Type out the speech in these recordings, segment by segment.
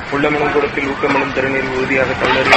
உள்ளமனும் கூடத்தில் ஊக்கமனும் திருநீர் உறுதியாக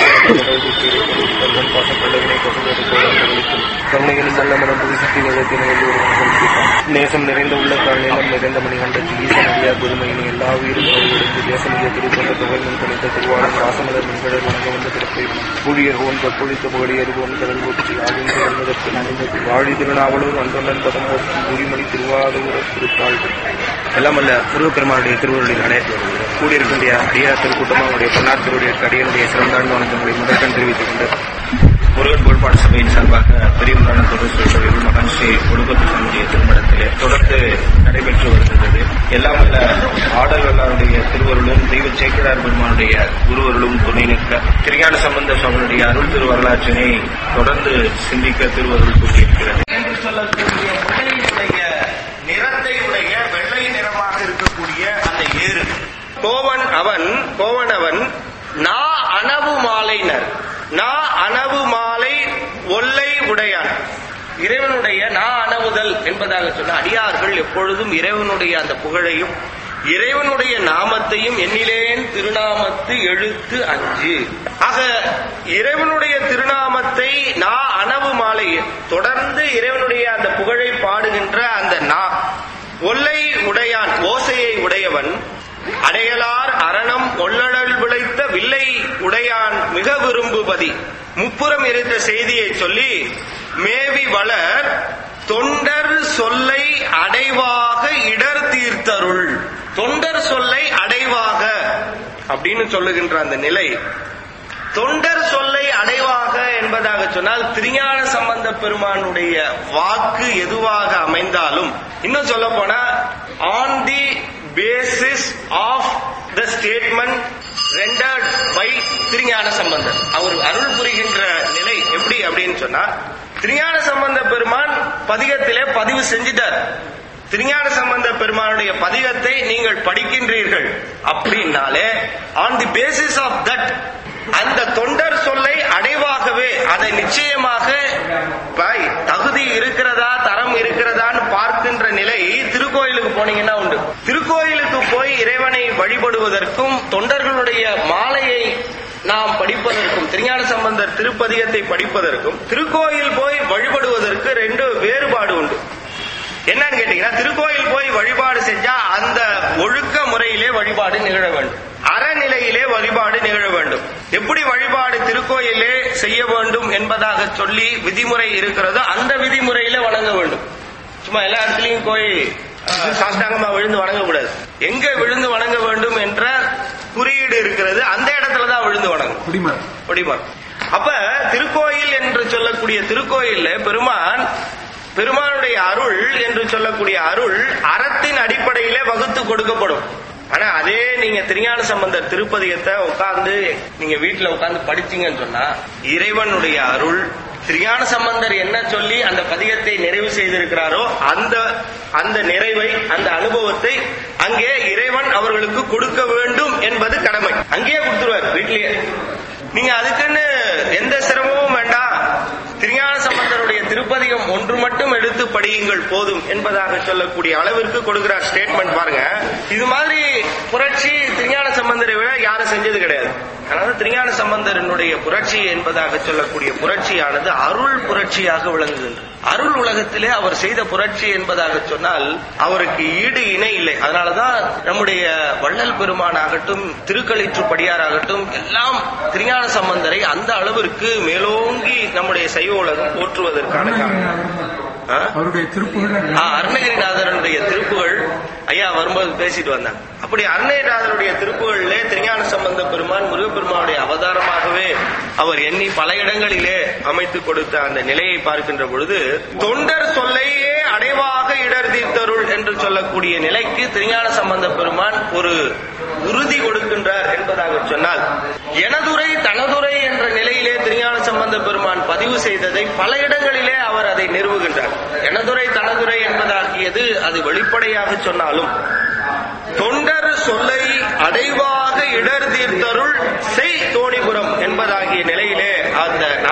தள்ளறிவன் பாசம் கள்ளவினை பசுவது கோலாந்தளிக்கும் கருணைகளும் நல்ல மனம் புதுசித்தி வேதத்தினை ஒருவன் நேசம் நிறைந்த உள்ளத்தால் நிலம் நிறைந்த மணிகண்டத்தில் ஈசனடியார் பெருமையினை எல்லா உயிரும் எடுத்து தேசமிய திருப்பந்த தொகைமுன் கணித்த திருவாளன் ராசமலர் மின்கடல் வணங்க வந்த பிறப்பை ஊழியர் ஓன் கற்பொழித்த புகழியர் ஓன் கடல் ஒற்றி ஆகின்ற என்பதற்கு நனைந்தது வாழி திருநாவலூர் அந்தொன்னன் பதம் போற்றி உரிமொழி திருவாரூர் திருத்தாள் எல்லாம் அல்ல முருகப்பெருமானுடைய திருவருளினாலே கூடியிருக்கின்ற அடியார் திருக்கூட்டமாக அவருடைய பொன்னார் திருவுடைய அடியனுடைய சிறந்தாழ்ந்த வணக்கங்களை முதற்கண் தெரிவித்துக் கொண்டு முருகன் கோட்பாடு சபையின் சார்பாக பெரியவரான தொடர் சொல்பவர்கள் மகன் ஸ்ரீ ஒடுக்கத்து சாமியுடைய திருமணத்திலே தொடர்ந்து நடைபெற்று வருகின்றது எல்லாம் வல்ல ஆடல் வல்லாருடைய திருவருளும் தெய்வ சேக்கிரார் பெருமானுடைய குருவருளும் துணை நிற்க திருஞான சம்பந்த சுவாமியுடைய அருள் திருவரலாற்றினை தொடர்ந்து சிந்திக்க திருவருள் கூட்டியிருக்கிறது என்று சொல்லக்கூடிய முல்லையினுடைய நிறத்தை உடைய வெள்ளை நிறமாக இருக்கக்கூடிய அந்த ஏறு கோவன் அவன் கோவன் அவன் நா அனவு மாலைனர் நா அனவு மாலை ஒல்லை உடையான் இறைவனுடைய நா அனவுதல் என்பதாக சொன்ன அடியார்கள் எப்பொழுதும் இறைவனுடைய அந்த புகழையும் இறைவனுடைய நாமத்தையும் எண்ணிலேன் திருநாமத்து எழுத்து அஞ்சு ஆக இறைவனுடைய திருநாமத்தை நா அனவு மாலை தொடர்ந்து இறைவனுடைய அந்த புகழை பாடுகின்ற அந்த நா ஒல்லை உடையான் ஓசையை உடையவன் அடையலார் அரணம் ஒள்ளழல் விளைத்த வில்லை உடையான் மிக விரும்புபதி முப்புறம் இருந்த செய்தியை சொல்லி மேவி வளர் தொண்டர் சொல்லை அடைவாக இடர் தீர்த்தருள் தொண்டர் சொல்லை அடைவாக அப்படின்னு சொல்லுகின்ற அந்த நிலை தொண்டர் சொல்லை அடைவாக என்பதாக சொன்னால் திருஞான சம்பந்த பெருமானுடைய வாக்கு எதுவாக அமைந்தாலும் இன்னும் சொல்ல போனா on the basis of the statement rendered by Thirugnana Sambandar அவர் அருள் புரிகின்ற நிலை எப்படி அப்படின்னு சொன்னா திருஞான சம்பந்த பெருமான் பதிகத்திலே பதிவு செஞ்சிட்டார் திருஞான சம்பந்த பெருமானுடைய பதிகத்தை நீங்கள் படிக்கின்றீர்கள் அப்படின்னாலே on the basis of that அந்த தொண்டர் சொல்லை அடைவாகவே அதை நிச்சயமாக பாய் தகுதி இருக்கிறதா தரம் இருக்கிறதான்னு பார்க்கின்ற நிலை திருக்கோயிலுக்கு போனீங்கன்னா உண்டு திருக்கோயிலுக்கு போய் இறைவனை வழிபடுவதற்கும் தொண்டர்களுடைய மாலையை நாம் படிப்பதற்கும் திருஞான சம்பந்தர் திருப்பதிகத்தை படிப்பதற்கும் திருக்கோயில் போய் வழிபடுவதற்கு ரெண்டு வேறுபாடு உண்டு என்னன்னு கேட்டீங்கன்னா திருக்கோயில் போய் வழிபாடு செஞ்சா அந்த ஒழுக்க முறையிலே வழிபாடு நிகழ வேண்டும் அறநிலையிலே வழிபாடு நிகழ வேண்டும் எப்படி வழிபாடு திருக்கோயிலே செய்ய வேண்டும் என்பதாக சொல்லி விதிமுறை இருக்கிறதோ அந்த விதிமுறையில வணங்க வேண்டும் சும்மா எல்லா இடத்துலயும் போய் அஹ், சாஷ்டாங்கமா விழுந்து வணங்கக்கூடாது எங்க விழுந்து வணங்க வேண்டும் என்ற குறியீடு இருக்கிறது அந்த இடத்துல தான் விழுந்து வணங்கும் குடிமர் படிப்பார் அப்ப திருக்கோயில் என்று சொல்லக்கூடிய திருக்கோயில்ல பெருமான் பெருமானுடைய அருள் என்று சொல்லக்கூடிய அருள் அறத்தின் அடிப்படையிலே வகுத்து கொடுக்கப்படும் ஆனா அதே நீங்க திருஞான சம்பந்தர் திருப்பதிகத்தை உட்கார்ந்து நீங்க வீட்டுல உட்கார்ந்து படிச்சீங்கன்னு சொன்னா இறைவனுடைய அருள் திருஞான சம்பந்தர் என்ன சொல்லி அந்த பதிகத்தை நிறைவு செய்திருக்கிறாரோ அந்த அந்த நிறைவை அந்த அனுபவத்தை அங்கே இறைவன் அவர்களுக்கு கொடுக்க வேண்டும் என்பது கடமை அங்கேயே கொடுத்துருவார் வீட்லயே நீங்க அதுக்குன்னு எந்த சிரமமும் வேண்டாம் திருஞான சம்பந்தருடைய திருப்பதிகம் ஒன்று மட்டும் எடுத்து படியுங்கள் போதும் என்பதாக சொல்லக்கூடிய அளவிற்கு கொடுக்கிறார் ஸ்டேட்மெண்ட் பாருங்க இது மாதிரி புரட்சி திருஞான சம்பந்தரை விட யாரும் செஞ்சது கிடையாது அதனால திருஞான சம்பந்தரனுடைய புரட்சி என்பதாக சொல்லக்கூடிய புரட்சியானது அருள் புரட்சியாக விளங்குகின்றது அருள் உலகத்திலே அவர் செய்த புரட்சி என்பதாக சொன்னால் அவருக்கு ஈடு இணை இல்லை அதனாலதான் நம்முடைய வள்ளல் பெருமானாகட்டும் திருக்களிற்றுப்படியாராகட்டும் எல்லாம் திருஞான சம்பந்தரை அந்த அளவிற்கு மேலோங்கி நம்முடைய சைவ உலகம் போற்றுவதற்கான காரணம் ஆ? அவருடைய திருப்புகள் ஆ, அருணகிரிநாதருடைய திருப்புகள் ஐயா வரும்போது பேசிட்டு வந்தாங்க அப்படி அருணகிரிநாதருடைய திருப்புகளிலே திருஞான சம்பந்த பெருமான் முருகப்பெருமானுடைய அவதாரமாகவே அவர் எண்ணி பல இடங்களிலே அமைத்து கொடுத்த அந்த நிலையை பார்க்கின்ற பொழுது தொண்டர் சொல்லையே அடைவாக இடர் தீர்த்தருள் என்று சொல்லக்கூடிய நிலைக்கு திருஞான சம்பந்த பெருமான் ஒரு உறுதி கொடுக்கின்றார் என்பதாக சொன்னால் எனதுரை தனதுரை என்ற நிலையிலே திருஞான சம்பந்த பெருமான் பதிவு செய்ததை பல இடங்களிலே அவர் அதை நிறுவுகின்றார் எனதுரை தனதுரை என்பதாகியது அது வெளிப்படையாக சொன்னாலும் தொண்டர் சொல்லை அடைவாக இடர் தீர்த்தருள் செய் தோணிபுரம் என்பதாகிய நிலையிலே அந்த நான்காவது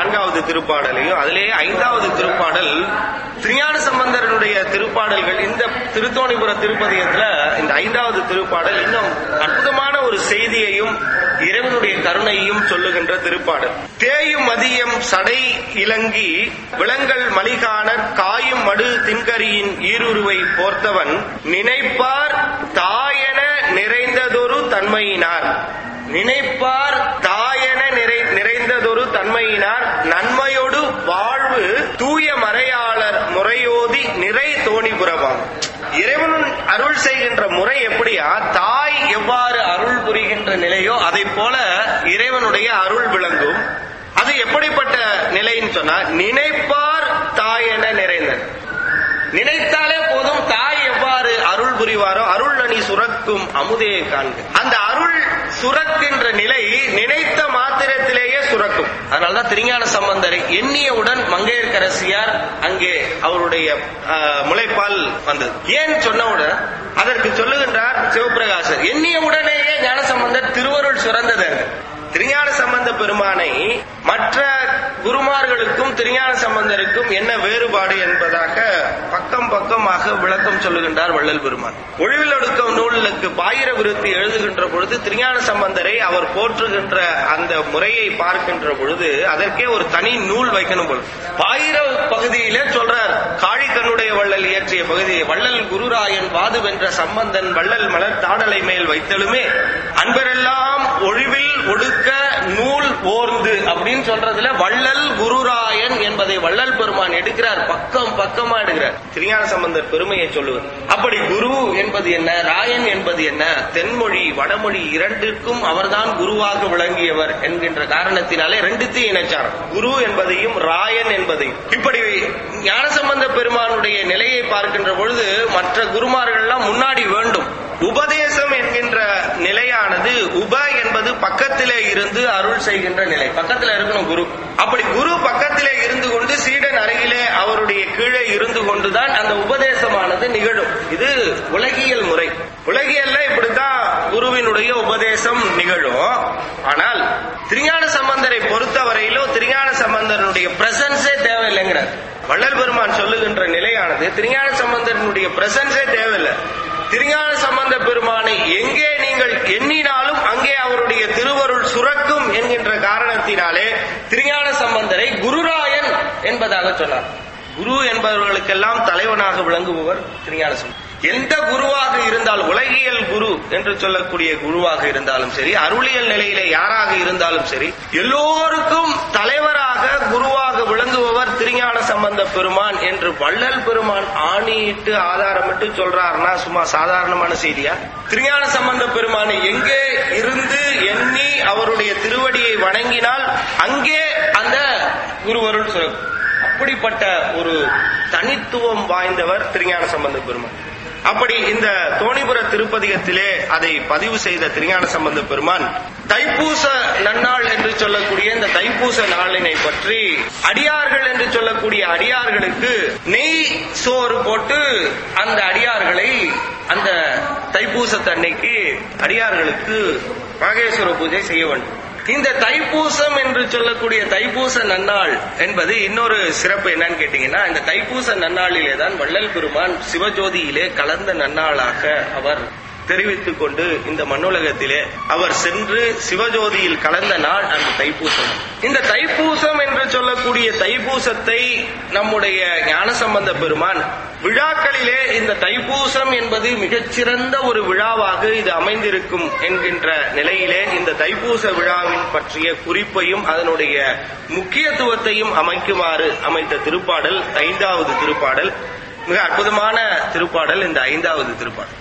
திருப்பாடலையும் அதிலேயே ஐந்தாவது திருப்பாடல் திருஞான சம்பந்தரனுடைய திருப்பாடல்கள் இந்த திருத்தோணிபுர திருப்பதியத்துல இந்த ஐந்தாவது திருப்பாடல் இன்னும் அற்புதமான ஒரு செய்தியையும் இறைவனுடைய கருணையையும் சொல்லுகின்ற திருப்பாடல் தேயும் மதியம் சடை இலங்கி விலங்கல் மலிகாணர் காயும் மடு தின்கரியின் ஈருருவை போர்த்தவன் நினைப்பார் தாயென நிறைந்ததொரு தன்மையினார் நினைப்பார் தாயென நிறை நிறைந்ததொரு தன்மையினார் நன்மையோடு வாழ்வு தூய மறையாளர் முறையோதி நிறை தோணிபுரவாம் இறைவன் அருள் செய்கின்ற முறை எப்படியா தாய் எவ்வாறு அருள் புரிகின்ற நிலையோ அதை போல இறைவனுடைய அருள் விளங்கும் அது எப்படிப்பட்ட நிலைன்னு சொன்னா நினைப்பார் தாய் என நிறைந்தது நினைத்தாலே போதும் தாய் எவ்வாறு அருள் புரிவாரோ அருள் அணி சுரக்கும் அமுதே காண்க அந்த அருள் சுரக்கின்ற நிலை நினைத்த மாத்திரத்திலேயே சுரக்கும் அதனாலதான் திருஞான சம்பந்தரை எண்ணியவுடன் மங்கையர்கரசியார் அங்கே அவருடைய ஆஹ், முளைப்பால் வந்தது ஏன் சொன்னவுடன் அதற்கு சொல்லுகின்றார் சிவபிரகாசர் எண்ணிய உடனேயே ஞானசம்பந்தர் திருவருள் சுரந்தது அங்கு. திருஞான சம்பந்த பெருமானை மற்ற குருமார்களுக்கும் திருஞான சம்பந்தருக்கும் என்ன வேறுபாடு என்பதாக பக்கம் பக்கமாக விளக்கம் சொல்லுகின்றார் வள்ளல் பெருமான் ஒழிவில் ஒடுக்கம் நூலுக்கு பாயிர விருத்தி எழுதுகின்ற பொழுது திருஞான சம்பந்தரை அவர் போற்றுகின்ற அந்த முறையை பார்க்கின்ற பொழுது அதற்கே ஒரு தனி நூல் வைக்கணும் போல பாயிர பகுதியிலே சொல்றார் காழிக்கண்ணுடைய வள்ளல் இயற்றிய பகுதியை வள்ளல் குருராயன் வாது வென்ற சம்பந்தன் வள்ளல் மலர் தாடலை மேல் வைத்தலுமே அன்பரெல்லாம் ஒழிவில் ஒடுக்க நூல் ஓர்ந்து அப்படின்னு சொல்றதுல வள்ளல் குருராயன் என்பதை வள்ளல் பெருமான் எடுக்கிறார் பக்கம் பக்கமா எடுக்கிறார் திருஞான சம்பந்தர் பெருமையை சொல்லுவது அப்படி குரு என்பது என்ன ராயன் என்பது என்ன தென்மொழி வடமொழி இரண்டிற்கும் அவர்தான் குருவாக விளங்கியவர் என்கின்ற காரணத்தினாலே ரெண்டுத்தையும் இணைச்சார் குரு என்பதையும் ராயன் என்பதையும் இப்படி ஞானசம்பந்த பெருமானுடைய நிலையை பார்க்கின்ற பொழுது மற்ற குருமார்கள்லாம் முன்னாடி வேண்டும் உபதேசம் என்கின்ற நிலையானது உப என்பது பக்கத்திலே இருந்து அருள் செய்கின்ற நிலை பக்கத்துல இருக்கணும் குரு அப்படி குரு பக்கத்திலே இருந்து கொண்டு சீடன் அருகிலே அவருடைய கீழே இருந்து கொண்டுதான் அந்த உபதேசமானது நிகழும் இது உலகியல் முறை உலகியல்ல இப்படித்தான் குருவினுடைய உபதேசம் நிகழும் ஆனால் திருஞான சம்பந்தரை பொறுத்தவரையிலோ திருஞான சம்பந்தனுடைய பிரசன்ஸே தேவையில்லைங்கிறார் வள்ளல் பெருமான் சொல்லுகின்ற நிலையானது திருஞான சம்பந்தனுடைய பிரசன்ஸே தேவையில்லை திருஞான சம்பந்த பெருமானை எங்கே நீங்கள் எண்ணினாலும் அங்கே அவருடைய திருவருள் சுரக்கும் என்கின்ற காரணத்தினாலே திருஞான சம்பந்தரை குருராயன் என்பதாக சொன்னார் குரு என்பவர்களுக்கெல்லாம் தலைவனாக விளங்குபவர் திருஞான சம்பந்தர் எந்த குருவாக இருந்தாலும் உலகியல் குரு என்று சொல்லக்கூடிய குருவாக இருந்தாலும் சரி அருளியல் நிலையிலே யாராக இருந்தாலும் சரி எல்லோருக்கும் தலைவராக குருவாக விளங்குபவர் திருஞான சம்பந்த பெருமான் என்று வள்ளல் பெருமான் ஆணியிட்டு ஆதாரமிட்டு சொல்றாருன்னா சும்மா சாதாரணமான செய்தியா திருஞான சம்பந்த பெருமானை எங்கே இருந்து எண்ணி அவருடைய திருவடியை வணங்கினால் அங்கே அந்த குருவருள் சுரக்கும் அப்படிப்பட்ட ஒரு தனித்துவம் வாய்ந்தவர் திருஞான சம்பந்த பெருமான் அப்படி இந்த தோணிபுர திருப்பதிகத்திலே அதை பதிவு செய்த திருஞான சம்பந்த பெருமான் தைப்பூச நன்னாள் என்று சொல்லக்கூடிய இந்த தைப்பூச நாளினை பற்றி அடியார்கள் என்று சொல்லக்கூடிய அடியார்களுக்கு நெய் சோறு போட்டு அந்த அடியார்களை அந்த தைப்பூசத்தன்னைக்கு அடியார்களுக்கு நாகேஸ்வர பூஜை செய்ய வேண்டும் இந்த தைப்பூசம் என்று சொல்லக்கூடிய தைப்பூச நன்னாள் என்பது இன்னொரு சிறப்பு என்னன்னு கேட்டீங்கன்னா இந்த தைப்பூச நன்னாளிலே தான் வள்ளல் பெருமான் சிவஜோதியிலே கலந்த நன்னாளாக அவர் தெரிவித்துக் கொண்டு இந்த மண்ணுலகத்திலே அவர் சென்று சிவஜோதியில் கலந்த நாள் அந்த தைப்பூசம் இந்த தைப்பூசம் என்று சொல்லக்கூடிய தைப்பூசத்தை நம்முடைய ஞானசம்பந்த பெருமான் விழாக்களிலே இந்த தைப்பூசம் என்பது மிகச்சிறந்த ஒரு விழாவாக இது அமைந்திருக்கும் என்கின்ற நிலையிலே இந்த தைப்பூச விழாவின் பற்றிய குறிப்பையும் அதனுடைய முக்கியத்துவத்தையும் அமைக்குமாறு அமைத்த திருப்பாடல் ஐந்தாவது திருப்பாடல் மிக அற்புதமான திருப்பாடல் இந்த ஐந்தாவது திருப்பாடல்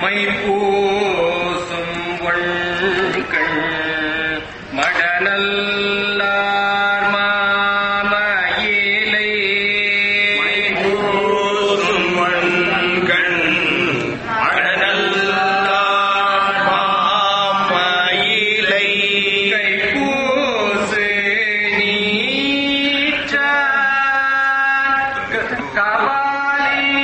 மைப்பூசும் வள்கண் மடநல்லார் மாமயிலை கைப்பூசு நீற்றான் கபாலி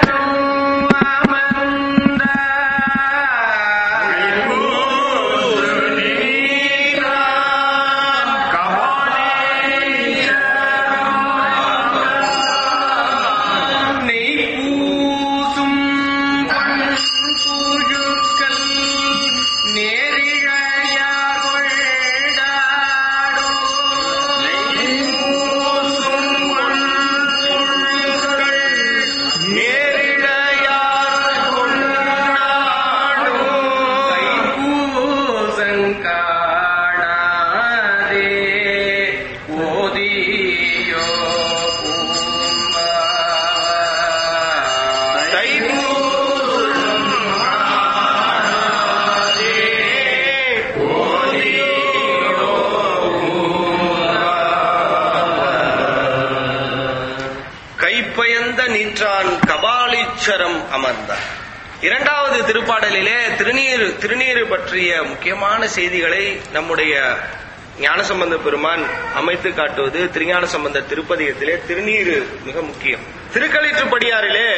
சரும் அமர்ந்தார் கபாலீச்சரம் அமர்ந்தார் இரண்டாவது திருப்பாடலிலே திருநீர் திருநீர் பற்றிய முக்கியமான செய்திகளை நம்முடைய ஞானசம்பந்த பெருமான் அமைத்து காட்டுவது திருஞான சம்பந்த திருப்பதியத்திலே திருநீர் மிக முக்கியம் திருக்களிற்றுப்படியாரிலே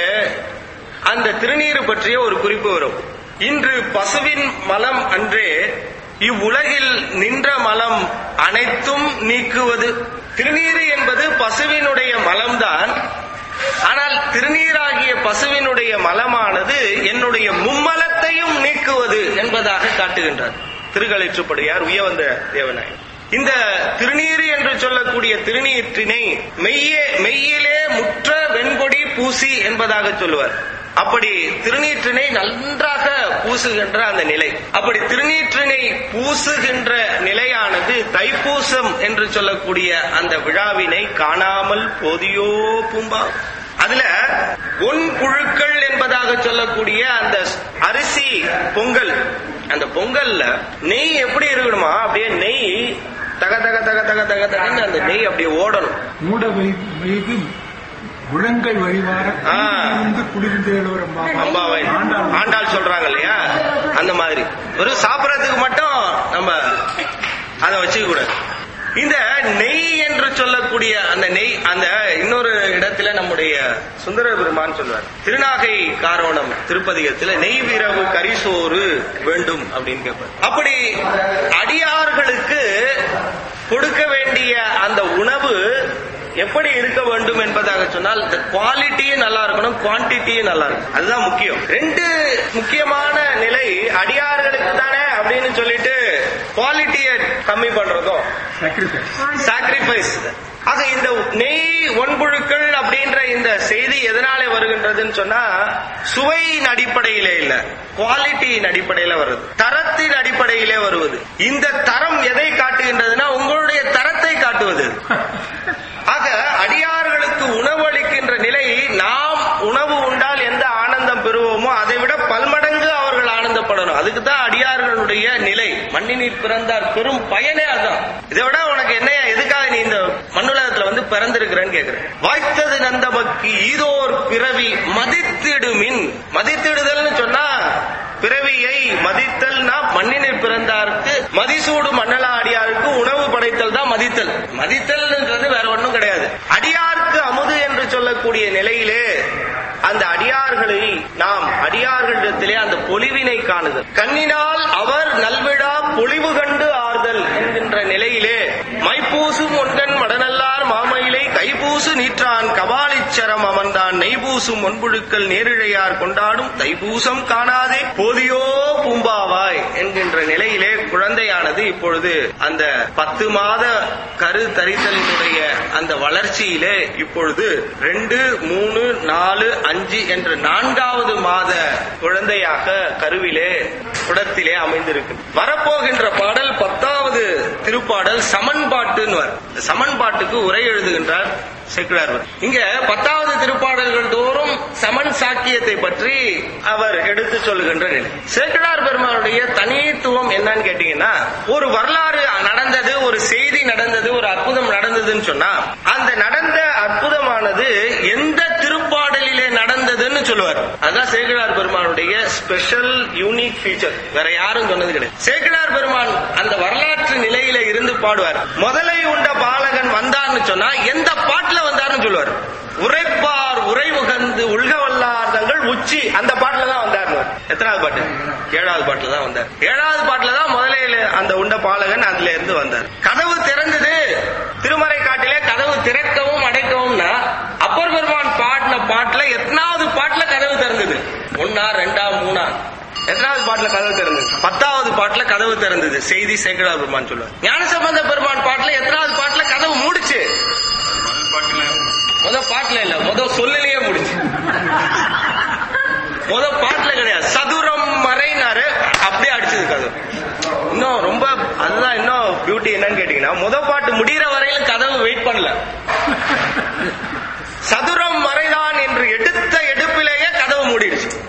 அந்த திருநீர் பற்றிய ஒரு குறிப்பு வரும் இன்று பசுவின் மலம் அன்றே இவ்வுலகில் நின்ற மலம் அனைத்தும் நீக்குவது திருநீர் என்பது பசுவினுடைய மலம்தான் ஆனால் திருநீராகிய பசுவினுடைய மலமானது என்னுடைய மும்மலத்தையும் நீக்குவது என்பதாக காட்டுகின்றார் திருகளிற்றுப்படியார் உயவந்த தேவனாய் இந்த திருநீர் என்று சொல்லக்கூடிய திருநீற்றினை மெய்யே மெய்யிலே முற்ற வெண்கொடி பூசி என்பதாக சொல்லுவார் அப்படி திருநீற்றினை நன்றாக பூசுகின்ற அந்த நிலை அப்படி திருநீற்றினை பூசுகின்ற நிலையானது தைப்பூசம் என்று சொல்லக்கூடிய அந்த விழாவினை காணாமல் போதியோ பூம்பா அதுல பொன் புழுக்கள் என்பதாக சொல்லக்கூடிய அந்த அரிசி பொங்கல் அந்த பொங்கல்ல நெய் எப்படி இருக்கணுமா அப்படியே நெய் தக தக தக தக தக தகன்னு அந்த நெய் அப்படியே ஓடணும் மூட வைகு முழங்கை வழிவார ஆ. இருந்து குளிர்ந்தேலோரம் அம்பாவை ஆண்டாள் சொல்றாங்க இல்லையா அந்த மாதிரி வெறும் சாப்பிடறதுக்கு மட்டும் நம்ம அதை வச்சுக்க கூடாது இந்த நெய் என்று சொல்லக்கூடிய அந்த நெய் அந்த இன்னொரு இடத்துல நம்முடைய சுந்தர பெருமான் சொல்றார் திருநாகை காரோணம் திருப்பதிகத்துல நெய் விரவு கரிசோறு வேண்டும் அப்படின்னு கேட்பார் அப்படி அடியார்களுக்கு கொடுக்க வேண்டிய அந்த உணவு எப்படி இருக்க வேண்டும் என்பதாக சொன்னால் இந்த குவாலிட்டியும் நல்லா இருக்கணும் குவான்டிட்டியும் நல்லா இருக்கணும் அதுதான் முக்கியம் ரெண்டு முக்கியமான நிலை அடியார்களுக்கு தானே அப்படின்னு சொல்லிட்டு குவாலிட்டியை கம்மி பண்றதும் சாக்ரிஃபைஸ் சாக்ரிஃபைஸ் ஆக இந்த நெய் ஒன்புழுக்கள் அப்படின்ற இந்த செய்தி எதனாலே வருகின்றதுன்னு சொன்னா சுவையின் அடிப்படையிலே இல்ல குவாலிட்டியின் அடிப்படையில வருது தரத்தின் அடிப்படையிலே வருவது இந்த தரம் எதை காட்டுகின்றதுன்னா உங்களுடைய தரத்தை காட்டுவது ஆக அடியார்களுக்கு உணவு அளிக்கின்ற நிலை நாம் உணவு உண்டால் எந்த ஆனந்தம் பெறுவோமோ அதை விட பல்மடங்கு அவர்கள் ஆனந்தப்படணும் அதுக்கு தான் அடியார்களுடைய நிலை மண்ணினீர் பிறந்தார் பெரும் பயனே அதான் இதை விட உனக்கு என்னையா எதுக்காக நீ இந்த மண்ணுலகத்துல வந்து பிறந்திருக்கிறேன்னு கேக்குறேன் வாய்த்தது நந்தமக்கு ஈதோர் பிறவி மதித்திடுமின் மதித்திடுதல்னு சொன்னா பிறவியை மதித்தல்னா மண்ணினில் பிறந்தாருக்கு மதிசூடு மண்ணலா அடியாருக்கு உணவு படைத்தல் தான் மதித்தல் மதித்தல்ன்றது வேற ஒண்ணும் கிடையாது அடியாருக்கு அமுது என்று சொல்லக்கூடிய நிலையிலே அந்த அடியார்களை நாம் அடியார்களிடத்திலே அந்த பொலிவினை காணுதல் கண்ணினால் அவர் நல்விழா பொலிவு கண்டு ஆறுதல் என்கின்ற நிலையிலே மைப்பூசும் ஒன்றன் மடநல்லார் மாமயிலை கைபூசு நீற்றான் கபாலிச்சரம் அமர்ந்தான் நெய்பூசும் ஒன்புழுக்கள் நேரிழையார் கொண்டாடும் தைப்பூசம் காணாதே போதியோ பூம்பாவாய் என்கின்ற நிலையிலே குழந்தையானது இப்பொழுது அந்த பத்து மாத கரு தரித்தலினுடைய அந்த வளர்ச்சியிலே இப்பொழுது ரெண்டு மூணு நாலு அஞ்சு என்ற நான்காவது மாத குழந்தையாக கருவிலே குடத்திலே அமைந்திருக்கு வரப்போகின்ற பாடல் பத்தாவது திருப்பாடல் சமன்பாட்டுன்னு வரும். இந்த சமன்பாட்டுக்கு உரை எழுதுகின்றார் செக்குலார் இங்க பத்தாவது திருப்பாடல்கள் தோறும் சமன் சாக்கியத்தை பற்றி அவர் எடுத்து சொல்லுகின்ற நிலை சேக்கிழார் பெருமானுடைய தனித்துவம் என்னன்னு கேட்டீங்கன்னா ஒரு வரலாறு நடந்தது ஒரு செய்தி நடந்தது ஒரு அற்புதம் நடந்ததுன்னு சொன்னா அந்த நடந்த அற்புதமானது எந்த திருப்பாடலிலே நடந்ததுன்னு சொல்லுவார் அதுதான் சேக்கிழார் பெருமானுடைய ஸ்பெஷல் யூனிக் ஃபீச்சர் வேற யாரும் சொன்னது கிடையாது சேக்கிழார் பெருமான் அந்த வரலாற்று நிலையில இருந்து பாடுவார் முதலை உண்ட பாலகன் வந்தார்னு சொன்னா எந்த பாட்டுல வந்தார்னு சொல்லுவார் உரைப்பார் உரைமுகந்து உள்க வல்லார் தங்கள் உச்சி அந்த பாட்டுல தான் வந்தார் எத்தனாவது பாட்டு ஏழாவது பாட்டுல தான் வந்தார் ஏழாவது பாட்டுல தான் முதலையில அந்த உண்ட பாலகன் அதுல இருந்து வந்தார் கதவு திறந்தது திருமறை காட்டிலே கதவு திறக்கவும் அடைக்கவும்னா அப்பர் பெருமான் பாடின பாட்டுல எத்தனாவது பாட்டுல கதவு திறந்தது ஒன்னா ரெண்டா மூணா எத்தனாவது பாட்டுல கதவு திறந்தது பத்தாவது பாட்டுல கதவு திறந்தது செய்தி சேக்கடார் பெருமான் சொல்லுவார் ஞானசம்பந்த பெருமான் பாட்டுல எத்தனாவது பாட்டுல கதவு மூடுச்சு முத பாட்டுல இல்ல முத சொல்லிலேயே முடிச்சு முத பாட்டுல கிடையாது சதுரம் மறைனாரு அப்படியே அடிச்சது கதவு இன்னும் ரொம்ப அதுதான் இன்னும் பியூட்டி என்னன்னு கேட்டீங்கன்னா முத பாட்டு முடிகிற வரையிலும் கதவு வெயிட் பண்ணல சதுரம் மறைதான் என்று எடுத்த எடுப்பிலேயே கதவு மூடிடுச்சு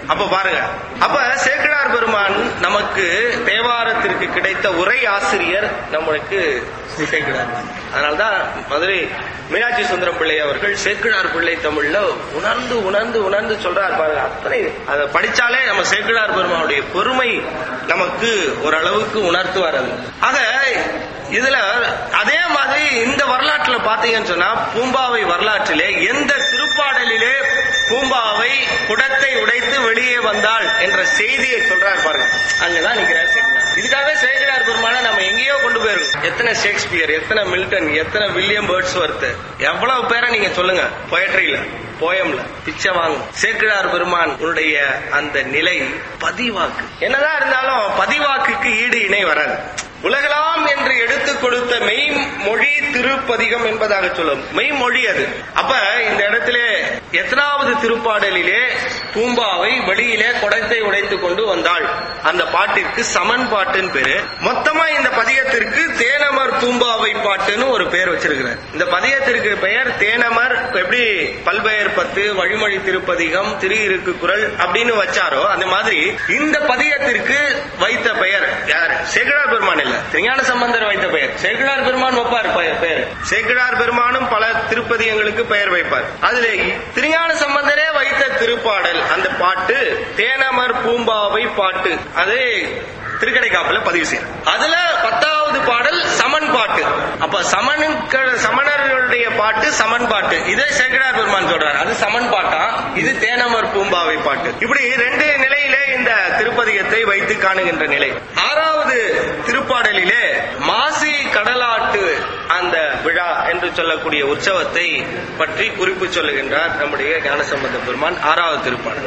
அப்ப பாருங்க அப்ப சேக்கிழார் பெருமான் நமக்கு தேவாரத்திற்கு கிடைத்த உரை ஆசிரியர் நம்மளுக்கு சேக்கிழார் அதனால்தான் மதுரை மீனாட்சி சுந்தரம் பிள்ளை அவர்கள் சேக்கிழார் பிள்ளை தமிழ்ல உணர்ந்து உணர்ந்து உணர்ந்து சொல்றார் பாருங்க அத்தனை அதை படிச்சாலே நம்ம சேக்கிழார் பெருமானுடைய பெருமை நமக்கு ஓரளவுக்கு உணர்த்துவார் அது ஆக இதுல அதே மாதிரி இந்த வரலாற்றுல பாத்தீங்கன்னு சொன்னா பூம்பாவை வரலாற்றிலே எந்த திருப்பாடலிலே பூம்பாவை குடத்தை உடைத்து வெளியே வந்தாள் என்ற செய்தியை சொல்றார் பாருங்க அங்கதான் நிக்கிறார் சேக்கிழார் இதுக்காகவே சேக்கிழார் பெருமான நம்ம எங்கேயோ கொண்டு போயிருக்கோம் எத்தனை ஷேக்ஸ்பியர் எத்தனை மில்டன் எத்தனை வில்லியம் பேர்ட்ஸ்வர்த் எவ்வளவு பேரை நீங்க சொல்லுங்க பொயட்ரியில போயம்ல பிச்சை வாங்கும் சேக்கிழார் பெருமான் உன்னுடைய அந்த நிலை பதிவாக்கு என்னதான் இருந்தாலும் பதிவாக்குக்கு ஈடு இணை வராது உலகலாம் என்று எடுத்துக் கொடுத்த மெய்மொழி திருப்பதிகம் என்பதாக சொல்லும் மெய்மொழி அது அப்ப இந்த இடத்திலே எத்தனாவது திருப்பாடலிலே பூம்பாவை வெளியிலே குடத்தை உடைத்துக் கொண்டு வந்தாள் அந்த பாட்டிற்கு சமன் பாட்டுன்னு பேரு மொத்தமா இந்த பதியத்திற்கு தேனமர் பூம்பாவை பாட்டுன்னு ஒரு பெயர் வச்சிருக்கிறார் இந்த பதியத்திற்கு பெயர் தேனமர் எப்படி பல்பெயர் பத்து வழிமொழி திருப்பதிகம் திரு இருக்கு குரல் அப்படின்னு வச்சாரோ அந்த மாதிரி இந்த பதியத்திற்கு வைத்த பெயர் யார் சேக்கிழார் பெருமான் இல்ல திருஞான சம்பந்தர் வைத்த பெயர் சேக்கிழார் பெருமான் வைப்பார் பெயர் பெயர் சேக்கிழார் பெருமானும் பல திருப்பதியங்களுக்கு பெயர் வைப்பார் அதுல திருஞான சம்பந்தரே வைத்த திருப்பாடல் அந்த பாட்டு தேனமர் பூம்பாவை பாட்டு அது திருக்கடைக்காப்புல பதிவு செய்யும் அதுல பத்தாவது பாடல் சமன் பாட்டு அப்ப சமனுக்கு சமணர்களுடைய பாட்டு சமன் பாட்டு இதே சேக்கடார் பெருமான் சொல்றார் அது சமன் பாட்டா இது தேனமர் பூம்பாவை பாட்டு இப்படி ரெண்டு நிலையிலே இந்த திருப்பதிகத்தை வைத்து காணுகின்ற நிலை ஆறாவது திருப்பாடலிலே மாசி கடலாட்டு அந்த விழா என்று சொல்லக்கூடிய உற்சவத்தை பற்றி குறிப்பு சொல்லுகின்றார் நம்முடைய ஞானசம்பந்த பெருமான் ஆறாவது திருப்பாடல்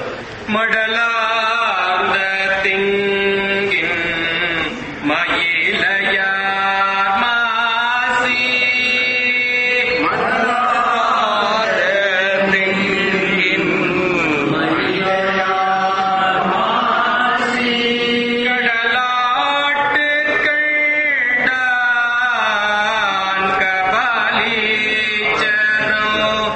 மடலார்ந்த திங்கின் மயிலையார் மாசி கடலாட்டு கண்டான் கபாலீச்சரோ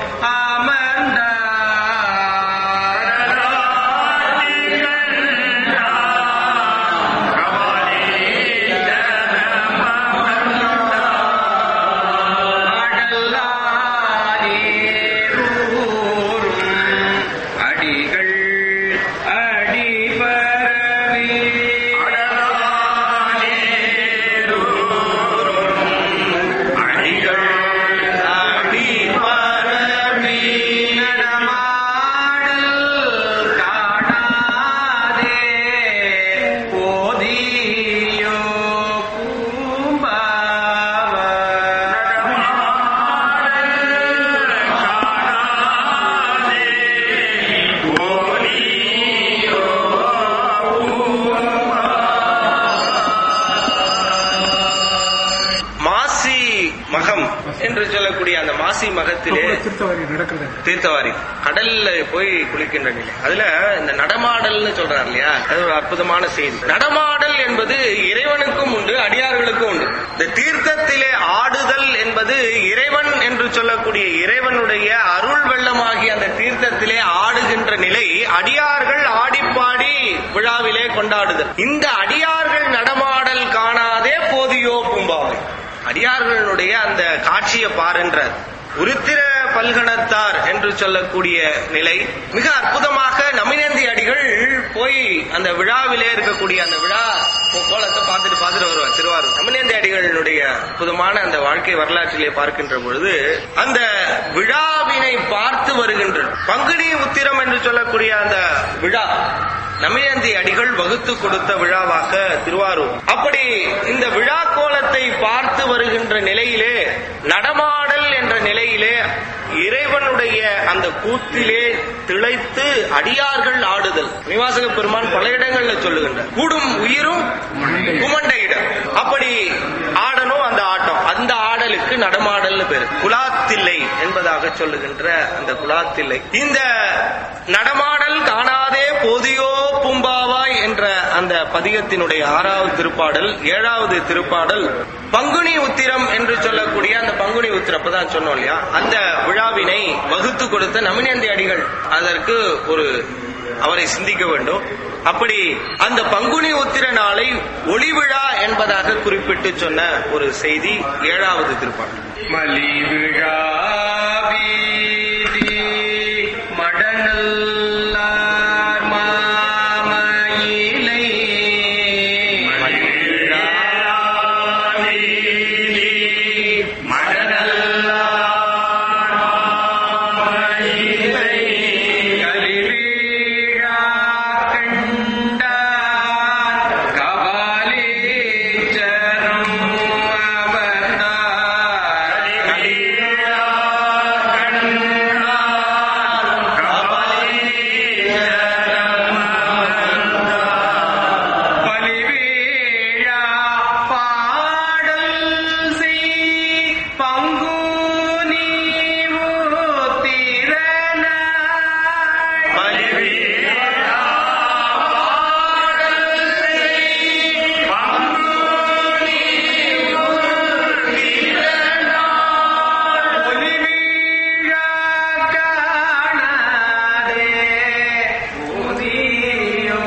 அடிகள் அடிபரவி நடமாடல் காணாதே போதியோ மாசி மகம் என்று சொல்லக்கூடிய அந்த மாசி மகத்திலே அப்புறம் திருத்தவரி நடக்கிறது தீர்த்தவாரி கடல்ல போய் குளிக்கின்ற நிலை அதுல இந்த நடமாடல்னு சொல்றாரு இல்லையா அது ஒரு அற்புதமான செய்தி நடமாடல் என்பது இறைவனுக்கும் உண்டு அடியார்களுக்கும் உண்டு இந்த தீர்த்தத்திலே ஆடுதல் என்பது இறைவன் என்று சொல்லக்கூடிய இறைவனுடைய அருள் வெள்ளமாகிய அந்த தீர்த்தத்திலே ஆடுகின்ற நிலை அடியார்கள் ஆடிப்பாடி விழாவிலே கொண்டாடுதல் இந்த அடியார்கள் நடமாடல் காணாதே போதியோ பூம்பாவை அடியார்களுடைய அந்த காட்சியை பாருன்றார் உருத்திர பல்கணத்தார் என்று சொல்லக்கூடிய நிலை மிக அற்புதமாக நமினந்தி அடிகள் போய் அந்த விழாவிலே இருக்கக்கூடிய அந்த விழா கோ- கோலத்தை பார்த்துட்டு பார்த்துட்டு வருவார் திருவாரூர் நமினந்தி அடிகளினுடைய அற்புதமான அந்த வாழ்க்கை வரலாற்றிலே பார்க்கின்ற பொழுது அந்த விழாவினை பார்த்து வருகின்ற பங்குனி உத்திரம் என்று சொல்லக்கூடிய அந்த விழா நமினந்தி அடிகள் வகுத்து கொடுத்த விழாவாக திருவாரூர் அப்படி இந்த விழா கோலத்தை பார்த்து வருகின்ற நிலையிலே நடமாடல் என்ற நிலையிலே இறைவனுடைய அந்த கூத்திலே திளைத்து அடியார்கள் ஆடுதல் நிவாசக பெருமான் பல இடங்கள்ல சொல்லுகின்றார் கூடும் உயிரும் குமண்டையிடம் அப்படி ஆடணும் அந்த ஆட்டம் அந்த ஆடலுக்கு நடமாடல்னு பேரு குலாத்தில்லை என்பதாக சொல்லுகின்ற அந்த குலாத்தில்லை இந்த நடமாடல் காணாதே போதியோ பூம்பாவாய் என்ற அந்த பதிகத்தினுடைய ஆறாவது திருப்பாடல் ஏழாவது திருப்பாடல் பங்குனி உத்திரம் என்று சொல்லக்கூடிய அந்த பங்குனி உத்திரம் அப்பதான் சொன்னோம் இல்லையா அந்த விழாவினை வகுத்து கொடுத்த நமினந்தி அடிகள் அதற்கு ஒரு அவரை சிந்திக்க வேண்டும் அப்படி அந்த பங்குனி உத்திர நாளை ஒளிவிழா என்பதாக குறிப்பிட்டு சொன்ன ஒரு செய்தி ஏழாவது திருப்பாட்டு மலிவிழா வீதி மடநல்லார் மாமயிலை மலிவிழா வீதி கலிவீழா கண்டான் கபாலீச்சரம் அவர்தார் கலிவீழா கண்டான் கபாலீச்சரம் பலிவீழா பாடல் செய் பங்குனி உத்திரனாள் ஒளிவீழா காணாதே ஊதியோ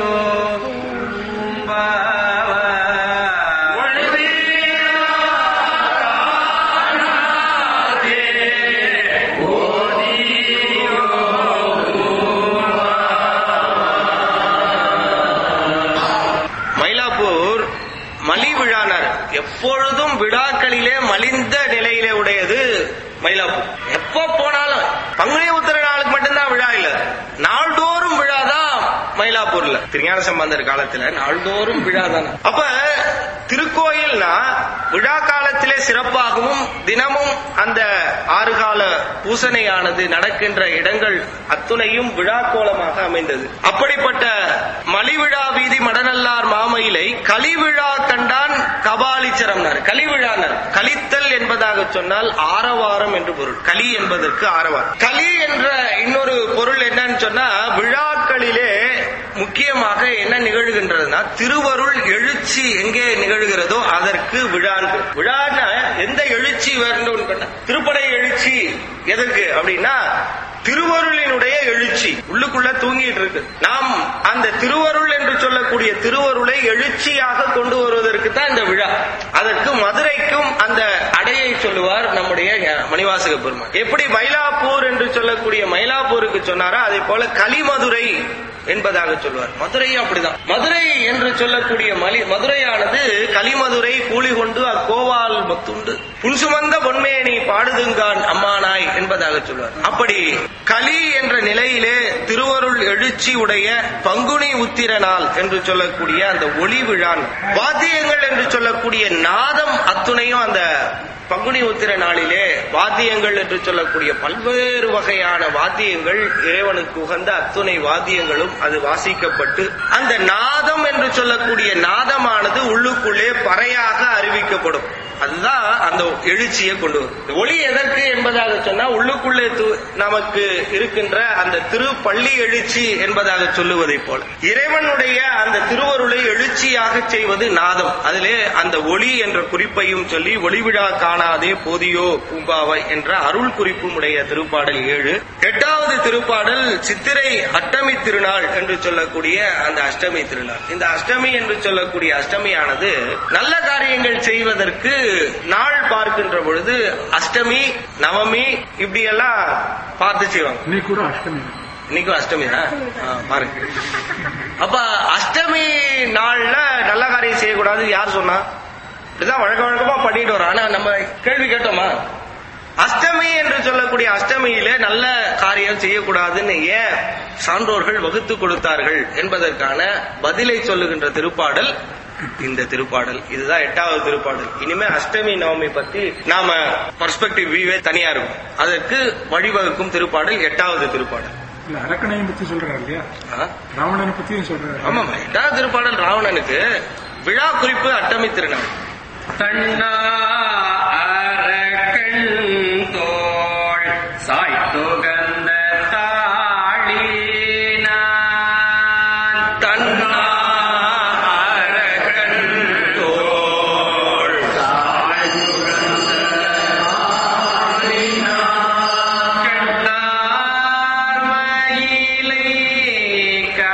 மயிலாப்பூர் மலி விழானார் எப்பொழுதும் விழாக்களிலே மலிந்த நிலையிலே உடையது மயிலாப்பூர் எப்ப போனாலும் பங்குனி உத்திர நாளுக்கு மட்டும்தான் விழா இல்ல நாள்தோறும் விழாதான் மயிலாப்பூர்ல திருஞான சம்பந்தர் காலத்துல நாள்தோறும் விழா தானே அப்ப திருக்கோயில்னா விழா காலத்திலே சிறப்பாகவும் தினமும் அந்த ஆறு கால பூசணையானது நடக்கின்ற இடங்கள் அத்துணையும் விழா கோலமாக அமைந்தது அப்படிப்பட்ட மலிவிழா வீதி மடநல்லார் மாமயிலை கலிவிழா கண்டான் கபாலிச்சரம்னார் கலிவிழானர் கலித்தல் என்பதாக சொன்னால் ஆரவாரம் என்று பொருள் கலி என்பதற்கு ஆரவாரம் கலி என்ற இன்னொரு பொருள் என்னன்னு சொன்னா விழாக்களிலே முக்கியமாக என்ன நிகழ்கின்றதுன்னா திருவருள் எழுச்சி எங்கே நிகழ்கிறதோ அதற்கு விழான் பேர். விழான்னா எந்த எழுச்சி வேண்டும் கேட்டா, திருப்படை எழுச்சி எதற்கு அப்படின்னா திருவருளினுடைய எழுச்சி உள்ளுக்குள்ள தூங்கிட்டு இருக்கு நாம் அந்த திருவருள் என்று சொல்லக்கூடிய திருவருளை எழுச்சியாக கொண்டு வருவதற்கு தான் இந்த விழா அதற்கு மதுரைக்கும் அந்த அடையை சொல்லுவார் நம்முடைய ஞா- மணிவாசக பெருமான் எப்படி மயிலாப்பூர் என்று சொல்லக்கூடிய மயிலாப்பூருக்கு சொன்னாரோ அதே போல கலிமதுரை என்பதாக சொல்வார் மதுரையும் அப்படிதான் மதுரை என்று சொல்லக்கூடிய மலி மதுரையானது கலிமதுரை கூலி கொண்டு அக்கோவால் மத்துண்டு புன்சுமந்த பொன்மேனி பாடுதுங்கான் அம்மானாய் என்பதாக சொல்வார் அப்படி கலி என்ற நிலையிலே திருவருள் எழுச்சி உடைய பங்குனி உத்திர நாள் என்று சொல்லக்கூடிய அந்த ஒளி விழான் வாத்தியங்கள் என்று சொல்லக்கூடிய நாதம் அத்துணையும் அந்த பங்குனி உத்திர நாளிலே வாத்தியங்கள் என்று சொல்லக்கூடிய பல்வேறு வகையான வாத்தியங்கள் இறைவனுக்கு உகந்த அத்துணை வாத்தியங்களும் அது வாசிக்கப்பட்டு அந்த நாதம் என்று சொல்லக்கூடிய நாதமானது உள்ளுக்குள்ளே பறையாக அறிவிக்கப்படும் அதுதான் அந்த எழுச்சியை கொண்டு வரும் இந்த ஒளி எதற்கு என்பதாக சொன்னா உள்ளுக்குள்ளே து- நமக்கு இருக்கின்ற அந்த திரு பள்ளி எழுச்சி என்பதாக சொல்லுவதை போல இறைவனுடைய அந்த திருவருளை எழுச்சியாக செய்வது நாதம் அதிலே அந்த ஒளி என்ற குறிப்பையும் சொல்லி ஒளிவிழா காணாதே போதியோ பூம்பாவை என்ற அருள் குறிப்பும் உடைய திருப்பாடல் ஏழு எட்டாவது திருப்பாடல் சித்திரை அஷ்டமி திருநாள் என்று சொல்லக்கூடிய அந்த அஷ்டமி திருநாள் இந்த அஷ்டமி என்று சொல்லக்கூடிய அஷ்டமியானது நல்ல காரியங்கள் செய்வதற்கு நாள் பார்க்கின்ற பொழுது அஷ்டமி நவமி இப்படி எல்லாம் பார்த்து செய்வாங்க இன்னைக்கு கூட அஷ்டமி இன்னைக்கும் அஷ்டமி தான் பாருங்க அப்ப அஷ்டமி நாள்ல நல்ல காரியம் செய்யக்கூடாது யார் சொன்னா இப்படிதான் வழக்க வழக்கமா பண்ணிட்டு வரோம் ஆனா நம்ம கேள்வி கேட்டோமா அஷ்டமி என்று சொல்லக்கூடிய அஷ்டமியில நல்ல காரியம் செய்யக்கூடாதுன்னு ஏன் சான்றோர்கள் வகுத்து கொடுத்தார்கள் என்பதற்கான பதிலை சொல்லுகின்ற திருப்பாடல் இந்த திருப்பாடல் இதுதான் எட்டாவது திருப்பாடல் இனிமே அஷ்டமி நவமி பத்தி நாம பர்ஸ்பெக்டிவ் வியூவே தனியா இருக்கும் அதற்கு வழிவகுக்கும் திருப்பாடல் எட்டாவது திருப்பாடல் இல்ல அரக்கணையை பத்தி சொல்றாரு இல்லையா ஆ? ராவணனை பத்தியும் சொல்றாரு ஆமாமா எட்டாவது திருப்பாடல் ராவணனுக்கு விழா குறிப்பு அட்டமி திருநாள் தன்னா அரக்கண் தோள் சாய்த்துகந்த தாழினான் தன்னா அரக்கன் தோள் கண்டார் மயிலை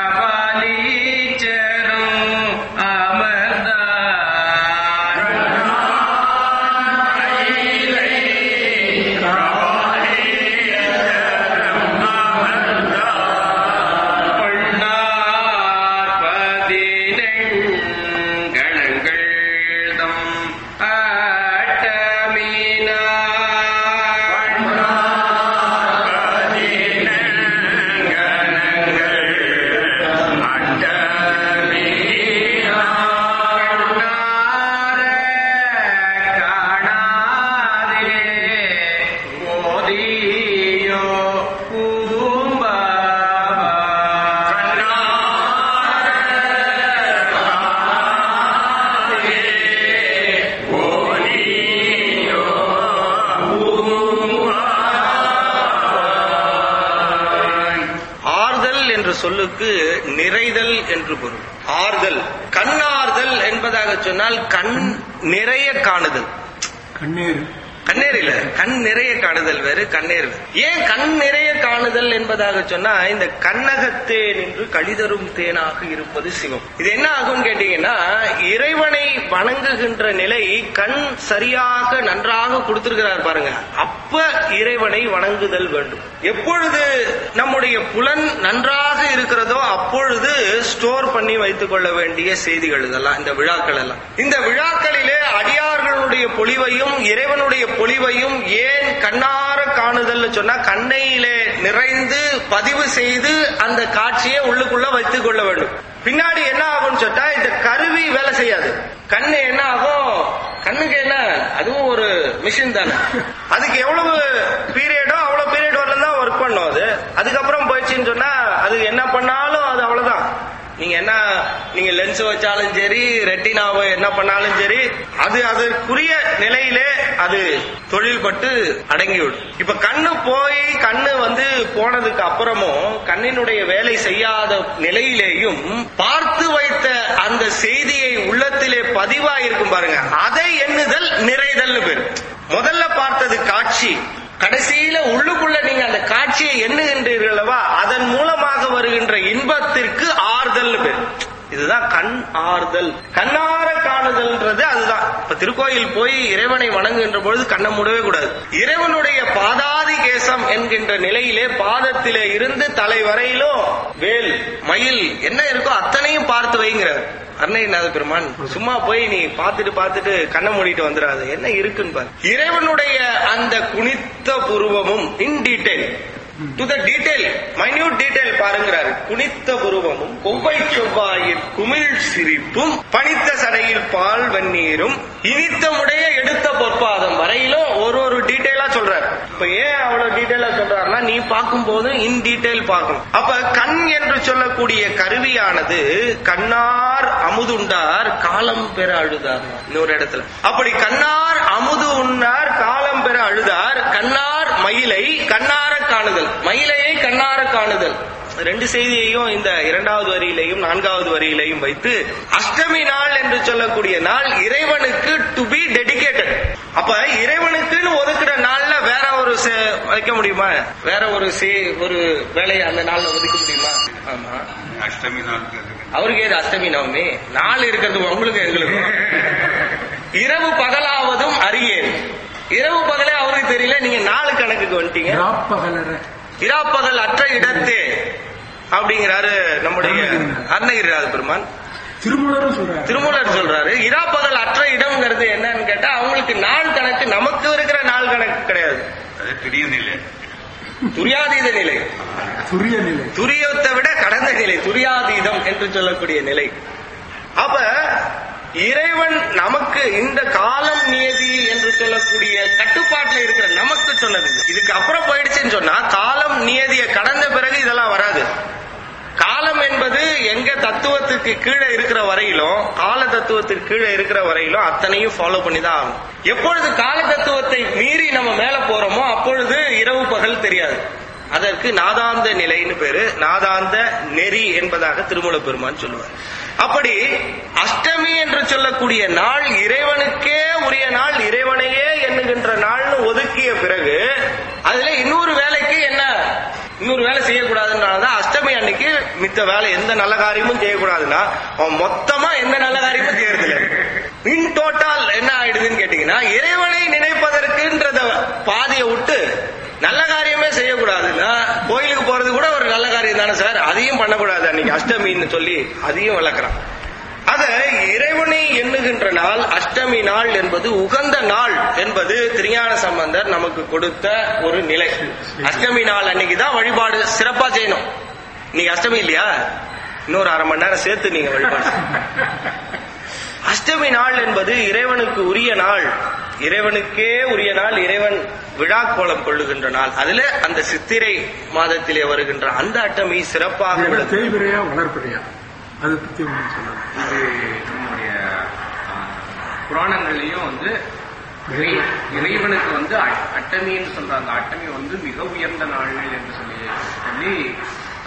சொல்லுக்கு நிறைதல் என்று பொருள் ஆறுதல் கண்ணார்தல் என்பதாக சொன்னால் கண் நிறைய காணுதல் கண்ணீர் கண்ணீர் இல்ல கண் நிறைய காணுதல் வேறு கண்ணீர் வேறு. ஏன் கண் நிறைய காணுதல் என்பதாக சொன்னா இந்த கண்ணகத்தே நின்று கழிதரும் தேனாக இருப்பது சிவம் இது என்ன ஆகும் கேட்டீங்கன்னா இறைவனை வணங்குகின்ற நிலை கண் சரியாக நன்றாக கொடுத்திருக்கிறார் பாருங்க அப்ப இறைவனை வணங்குதல் வேண்டும் எப்பொழுது நம்முடைய புலன் நன்றாக இருக்கிறதோ அப்பொழுது ஸ்டோர் பண்ணி வைத்துக் கொள்ள வேண்டிய செய்திகள் இதெல்லாம் இந்த விழாக்கள் எல்லாம் இந்த விழாக்களிலே அடியார்களுடைய பொலிவையும் இறைவனுடைய பொலிவையும் ஏன் கண்ணார காணுதல்னு சொன்னா கண்ணையிலே நிறைந்து பதிவு செய்து அந்த காட்சியை உள்ளுக்குள்ள வைத்துக் கொள்ள வேண்டும் பின்னாடி என்ன ஆகும்னு சொன்னா இந்த கருவி வேலை செய்யாது கண்ணு என்ன ஆகும் கண்ணுக்கு என்ன அதுவும் ஒரு மிஷின் தானே அதுக்கு எவ்வளவு பீரியடோ அவ்வளவு பீரியட் வரல தான் ஒர்க் பண்ணும் அது அதுக்கப்புறம் போயிடுச்சுன்னு சொன்னா அது என்ன பண்ணாலும் அது அவ்வளவுதான் நீங்க என்ன நீங்க லென்ஸ் வச்சாலும் சரி ரெட்டினாவை என்ன பண்ணாலும் சரி அது அதற்குரிய நிலையிலே அது தொழில்பட்டு அடங்கிவிடும் இப்ப கண்ணு போய் கண்ணு வந்து போனதுக்கு அப்புறமும் கண்ணினுடைய வேலை செய்யாத நிலையிலேயும் பார்த்து வைத்த அந்த செய்தியை உள்ளத்திலே பதிவாயிருக்கும் பாருங்க அதை எண்ணுதல் நிறைதல்னு பேரு முதல்ல பார்த்தது காட்சி கடைசியில உள்ளுக்குள்ள நீங்க அந்த காட்சியை எண்ணுகின்றீர்கள் அல்லவா அதன் மூலமாக வருகின்ற இன்பத்திற்கு ஆறுதல் பேர் இதுதான் கண் ஆறுதல் கண்ணார காணுதல்ன்றது அதுதான் இப்ப திருக்கோயில் போய் இறைவனை வணங்குகின்ற பொழுது கண்ணை மூடவே கூடாது இறைவனுடைய பாதாதி கேசம் என்கின்ற நிலையிலே பாதத்திலே இருந்து தலை வரையிலும் வேல் மயில் என்ன இருக்கோ அத்தனையும் பார்த்து வைங்கிறார் அருணகிரிநாத பெருமான் சும்மா போய் நீ பார்த்துட்டு பார்த்துட்டு கண்ணை மூடிட்டு வந்துடாது என்ன இருக்குன்னு பாரு இறைவனுடைய அந்த குனித்த புருவமும் in detail to the detail minute detail பாருங்கிறாரு குனித்த புருவமும் கொவ்வை செவ்வாயில் குமிழ் சிரிப்பும் பனித்த சடையில் பால் வெந்நீரும் இனித்தமுடைய எடுத்த பொற்பாதம் வரையிலும் ஒரு ஒரு டீடைலா சொல்றாரு இப்ப ஏன் அவ்வளவு டீடைலா சொல்றாருன்னா நீ பார்க்கும் போது இன் டீடைல் பார்க்கணும் அப்ப கண் என்று சொல்லக்கூடிய கருவியானது கண்ணார் அமுதுண்டார் காலம் பெற அழுதார் இன்னொரு இடத்துல அப்படி கண்ணார் அமுது உண்ணார் காலம் பெற அழுதார் கண்ணார் மயிலை கண்ணார காணுதல் மயிலையை கண்ணார காணுதல் ரெண்டு செய்தியையும் இந்த இரண்டாவது வரியிலையும் நான்காவது வரியிலையும் வைத்து அஷ்டமி நாள் என்று சொல்லக்கூடிய நாள் இறைவனுக்கு டு பி டெடிகேட்டட் அப்ப இறைவனுக்குன்னு ஒதுக்குற நாள்ல வேற ஒரு சே- வைக்க முடியுமா வேற ஒரு சே- ஒரு வேலையை அந்த நாள்ல ஒதுக்க முடியுமா ஆமா அஷ்டமி நாள் இருக்கு. அவருக்கு ஏது அஷ்டமி நவமி நாள் இருக்கிறது உங்களுக்கு எங்களுக்கும் இரவு பகலாவதும் அறியேன் இரவு பகலே அவருக்கு தெரியல நீங்க நாலு கணக்குக்கு வந்துட்டீங்க ராப்பகலர இராப்பகல் அற்ற இடத்தே அப்படிங்கிறாரு நம்முடைய அருணகிரிநாத பெருமான் திருமூலரும் சொல்றாரு திருமூலர் சொல்றாரு இராப்பகல் அற்ற இடம்ங்கிறது என்னன்னு கேட்டா அவங்களுக்கு நாள் கணக்கு நமக்கு இருக்கிற நாள் கணக்கு கிடையாது அது திடீர் நிலை துரியாதீத நிலை துரிய நிலை துரியத்தை விட கடந்த நிலை துரியாதீதம் என்று சொல்லக்கூடிய நிலை அப்ப இறைவன் நமக்கு இந்த காலம் நியதி என்று சொல்லக்கூடிய கட்டுப்பாட்டுல இருக்கிற நமக்கு சொன்னது இது. இதுக்கு அப்புறம் போயிடுச்சுன்னு சொன்னா காலம் நியதியை கடந்த பிறகு இதெல்லாம் வராது காலம் என்பது எங்க தத்துவத்துக்கு கீழே இருக்கிற வரையிலும் கால தத்துவத்துக்கு கீழே இருக்கிற வரையிலும் அத்தனையும் ஃபாலோ பண்ணி தான் ஆகணும் எப்பொழுது கால தத்துவத்தை மீறி நம்ம மேல போறோமோ அப்பொழுது இரவு பகல் தெரியாது அதற்கு நாதாந்த நிலைன்னு பேரு நாதாந்த நெறி என்பதாக திருமூல பெருமான் சொல்லுவார் அப்படி அஷ்டமி என்று சொல்லக்கூடிய நாள் இறைவனுக்கே உரிய நாள் இறைவனையே எண்ணுகின்ற நாள்னு ஒதுக்கிய பிறகு அதுல இன்னொரு வேலைக்கு என்ன இன்னொரு வேலை செய்யக்கூடாதுன்றதான் அஷ்டமி அன்னைக்கு மித்த வேலை எந்த நல்ல காரியமும் செய்யக்கூடாதுன்னா அவன் மொத்தமா எந்த நல்ல காரியமும் செய்யறதில்ல இன் டோட்டல் என்ன ஆயிடுதுன்னு கேட்டீங்கன்னா இறைவனை நினைப்பதற்குன்றத பாதியை விட்டு நல்ல காரியமே செய்யக்கூடாதுன்னா கோயிலுக்கு போறது கூட ஒரு நல்ல காரியம் தானே சார் அதையும் பண்ணக்கூடாது அன்னைக்கு அஷ்டமின்னு சொல்லி அதையும் விளக்குறான் அத இறைவனை எண்ணுகின்ற நாள் அஷ்டமி நாள் என்பது உகந்த நாள் என்பது திருஞான சம்பந்தர் நமக்கு கொடுத்த ஒரு நிலை அஷ்டமி நாள் அன்னைக்கு தான் வழிபாடு சிறப்பா செய்யணும் நீங்க அஷ்டமி இல்லையா இன்னொரு அரை மணி நேரம் சேர்த்து நீங்க வழிபாடு செய்யணும். அஷ்டமி நாள் என்பது இறைவனுக்கு உரிய நாள் இறைவனுக்கே உரிய நாள் இறைவன் விழா கோலம் கொள்ளுகின்ற நாள் அதுல அந்த சித்திரை மாதத்திலே வருகின்ற அந்த அட்டமி சிறப்பாக இது உள்ளது தேய்பிரையா வளர்ப்பிரையா அதை பத்தி ஒண்ணு சொல்லலாம் இது நம்முடைய ஆ, புராணங்கள்லயும் வந்து இறை- இறைவனுக்கு வந்து அ- அட்டமின்னு சொல்ற அந்த அட்டமி வந்து மிக உயர்ந்த நாள்கள் என்று சொல்லி சொல்லி ஆ,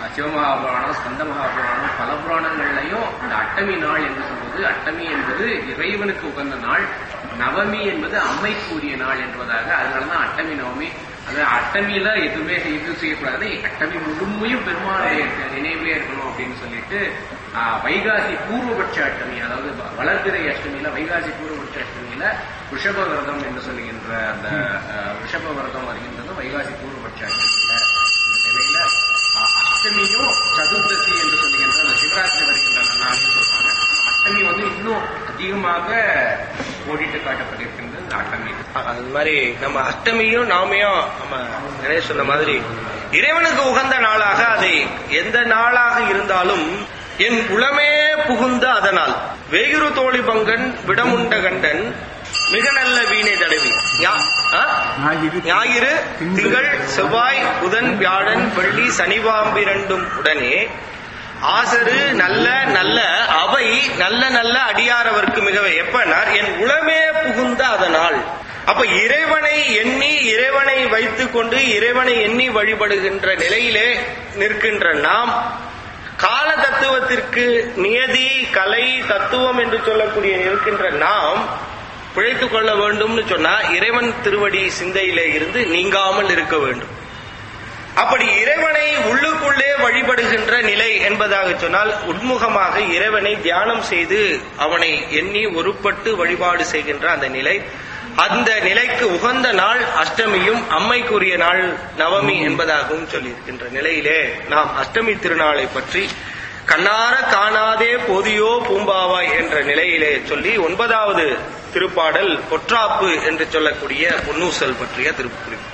அஹ், சிவமகாபுராணம் ஸ்கந்த மகாபுராணம் பல புராணங்கள்லையும் இந்த அட்டமி நாள் என்று சொல்வது அட்டமி என்பது இறைவனுக்கு உகந்த நாள் நவமி என்பது அம்மைக்குரிய நாள் என்பதாக அதனாலதான் அட்டமி நவமி அது அட்டமியில எதுவுமே இது செய்யக்கூடாது அட்டமி முழுமையும் பெருமாளுடைய நினைவிலே இருக்கணும் அப்படின்னு சொல்லிட்டு ஆஹ், வைகாசி பூர்வபட்ச அஷ்டமி அதாவது வ- வளர்பிறை அஷ்டமியில வைகாசி பூர்வபட்ச அஷ்டமியில ரிஷப விரதம் என்று சொல்லுகின்ற அந்த ஆஹ், ரிஷப விரதம் வருகின்றது வைகாசி பூர்வபட்ச அஷ்டமியில இந்த நிலையில ஆஹ், அஷ்டமியும் சதுர்தசி என்று சொல்லுகின்ற அந்த சிவராத்திரி வருகின்ற அந்த நாள்னு சொல்றாங்க ஆனா அஷ்டமி வந்து இன்னும் அதிகமாக ஓடிட்டு காட்டப்பட்டிருக்கின்றது இந்த அஷ்டமி அது மாதிரி நம்ம அஷ்டமியும் நாமையும் நம்ம நிறைய சொன்ன மாதிரி இறைவனுக்கு உகந்த நாளாக அதை எந்த நாளாக இருந்தாலும் என் உளமே புகுந்த அதனால் வேகுரு தோழி பங்கன் விடமுண்ட கண்டன் மிக நல்ல வீணை தடவி ஞா- ஆ? ஞாயிறு ஞாயிறு திங்கள் செவ்வாய் புதன் வியாழன் வெள்ளி சனிவாம்பிரண்டும் உடனே ஆசரு நல்ல நல்ல அவை நல்ல நல்ல அடியாரவர்க்கு மிகவே எப்பனார் என் உளமே புகுந்த அதனால் அப்ப இறைவனை எண்ணி இறைவனை வைத்துக் கொண்டு இறைவனை எண்ணி வழிபடுகின்ற நிலையிலே நிற்கின்ற நாம் கால தத்துவத்திற்கு நியதி கலை தத்துவம் என்று சொல்லக்கூடிய இருக்கின்ற நாம் பிழைத்துக் கொள்ள வேண்டும்னு சொன்னா இறைவன் திருவடி சிந்தையிலே இருந்து நீங்காமல் இருக்க வேண்டும் அப்படி இறைவனை உள்ளுக்குள்ளே வழிபடுகின்ற நிலை என்பதாக சொன்னால் உட்முகமாக இறைவனை தியானம் செய்து அவனை எண்ணி ஒருப்பட்டு வழிபாடு செய்கின்ற அந்த நிலை அந்த நிலைக்கு உகந்த நாள் அஷ்டமியும் அம்மைக்குரிய நாள் நவமி என்பதாகவும் சொல்லியிருக்கின்ற நிலையிலே நாம் அஷ்டமி திருநாளை பற்றி கண்ணார காணாதே போதியோ பூம்பாவாய் என்ற நிலையிலே சொல்லி ஒன்பதாவது திருப்பாடல் பொற்றாப்பு என்று சொல்லக்கூடிய பொன்னூசல் பற்றிய திருக்குறிப்பு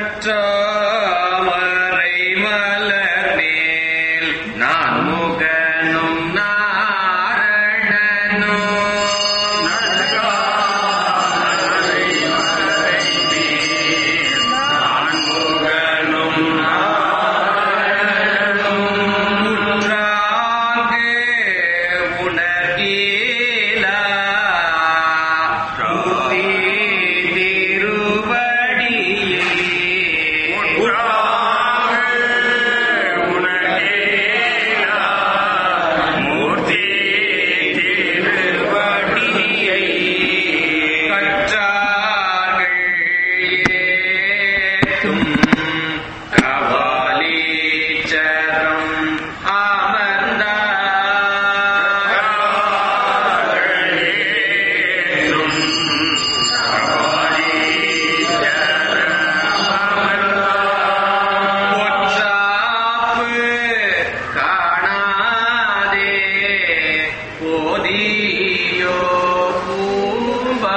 நற்றாமரை மலர் மேல் நான் முகனும் நாரணனோ முற்றாங்கு உணர்கீலா புத்தி திருவடியே கற்றார்கள் ஏத்தும் கபாலீச்சரம் பொற்றாப்பு காணாதே போதியோ பூம்பாவா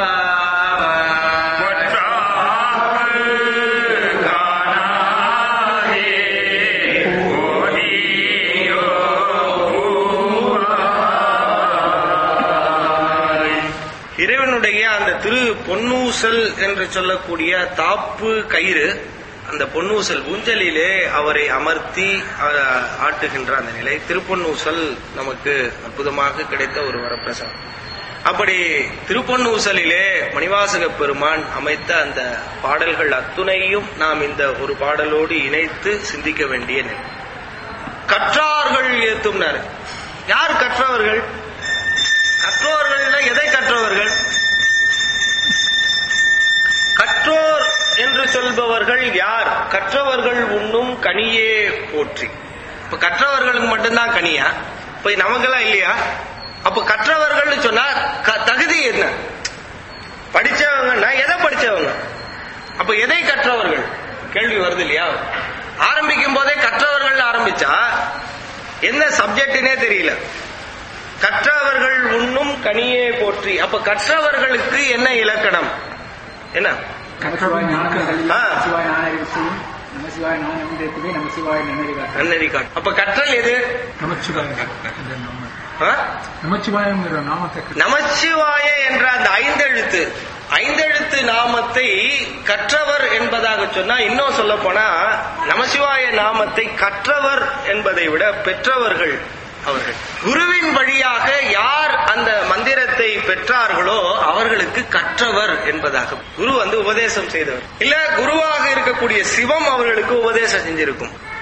இறைவனுடைய அந்த திரு பொன்னூசல் என்று சொல்லக்கூடிய தாப்பு கயிறு அந்த பொன்னூசல் ஊஞ்சலிலே அவரை அமர்த்தி அஹ், ஆட்டுகின்ற அந்த நிலை திருப்பொன்னூசல் நமக்கு அற்புதமாக கிடைத்த ஒரு வரப்பிரசாதம் அப்படி திருப்பொன்னூசலிலே மணிவாசக பெருமான் அமைத்த அந்த பாடல்கள் அத்துணையும் நாம் இந்த ஒரு பாடலோடு இணைத்து சிந்திக்க வேண்டிய நிலை கற்றார்கள் ஏத்தும்னாரு யார் கற்றவர்கள் கற்றோர்கள் எதை கற்றவர்கள் கற்றோர் என்று சொல்பவர்கள் யார் கற்றவர்கள் உண்ணும் கனியே போற்றி இப்ப கற்றவர்களுக்கு மட்டும்தான் கனியா இப்ப நமக்கெல்லாம் இல்லையா அப்ப கற்றவர்கள்னு சொன்னா க- தகுதி என்ன படிச்சவங்கன்னா எதை படிச்சவங்க அப்ப எதை கற்றவர்கள் கேள்வி வருது இல்லையா ஆரம்பிக்கும் போதே கற்றவர்கள் ஆரம்பிச்சா என்ன சப்ஜெக்ட்னே தெரியல கற்றவர்கள் உண்ணும் கனியே போற்றி அப்ப கற்றவர்களுக்கு என்ன இலக்கணம் என்ன கற்றவாய் ஞானங்கள் ஆ. சிவாய் நானறிவிப்பையும் நம சிவாய் நான் நம்பியிருக்கவே நம சிவாய் நன்னறிவார் நன்னறி காட்டு அப்ப கற்றல் எது நமச்சிவாயம் இந்த நாம ஆ? நமச்சிவாயம்ங்கிற நாமத்தை கற்று- நமச்சிவாய என்ற அந்த ஐந்தெழுத்து ஐந்தெழுத்து நாமத்தை கற்றவர் என்பதாக சொன்னா இன்னும் சொல்ல போனா நமசிவாய நாமத்தை கற்றவர் என்பதை விட பெற்றவர்கள் அவர்கள் குருவின் வழியாக யார் அந்த மந்திரத்தை பெற்றார்களோ அவர்களுக்கு கற்றவர் என்பதாக குரு வந்து உபதேசம் செய்தவர் இல்ல குருவாக இருக்கக்கூடிய சிவம் அவர்களுக்கு உபதேசம் செஞ்சிருக்கும்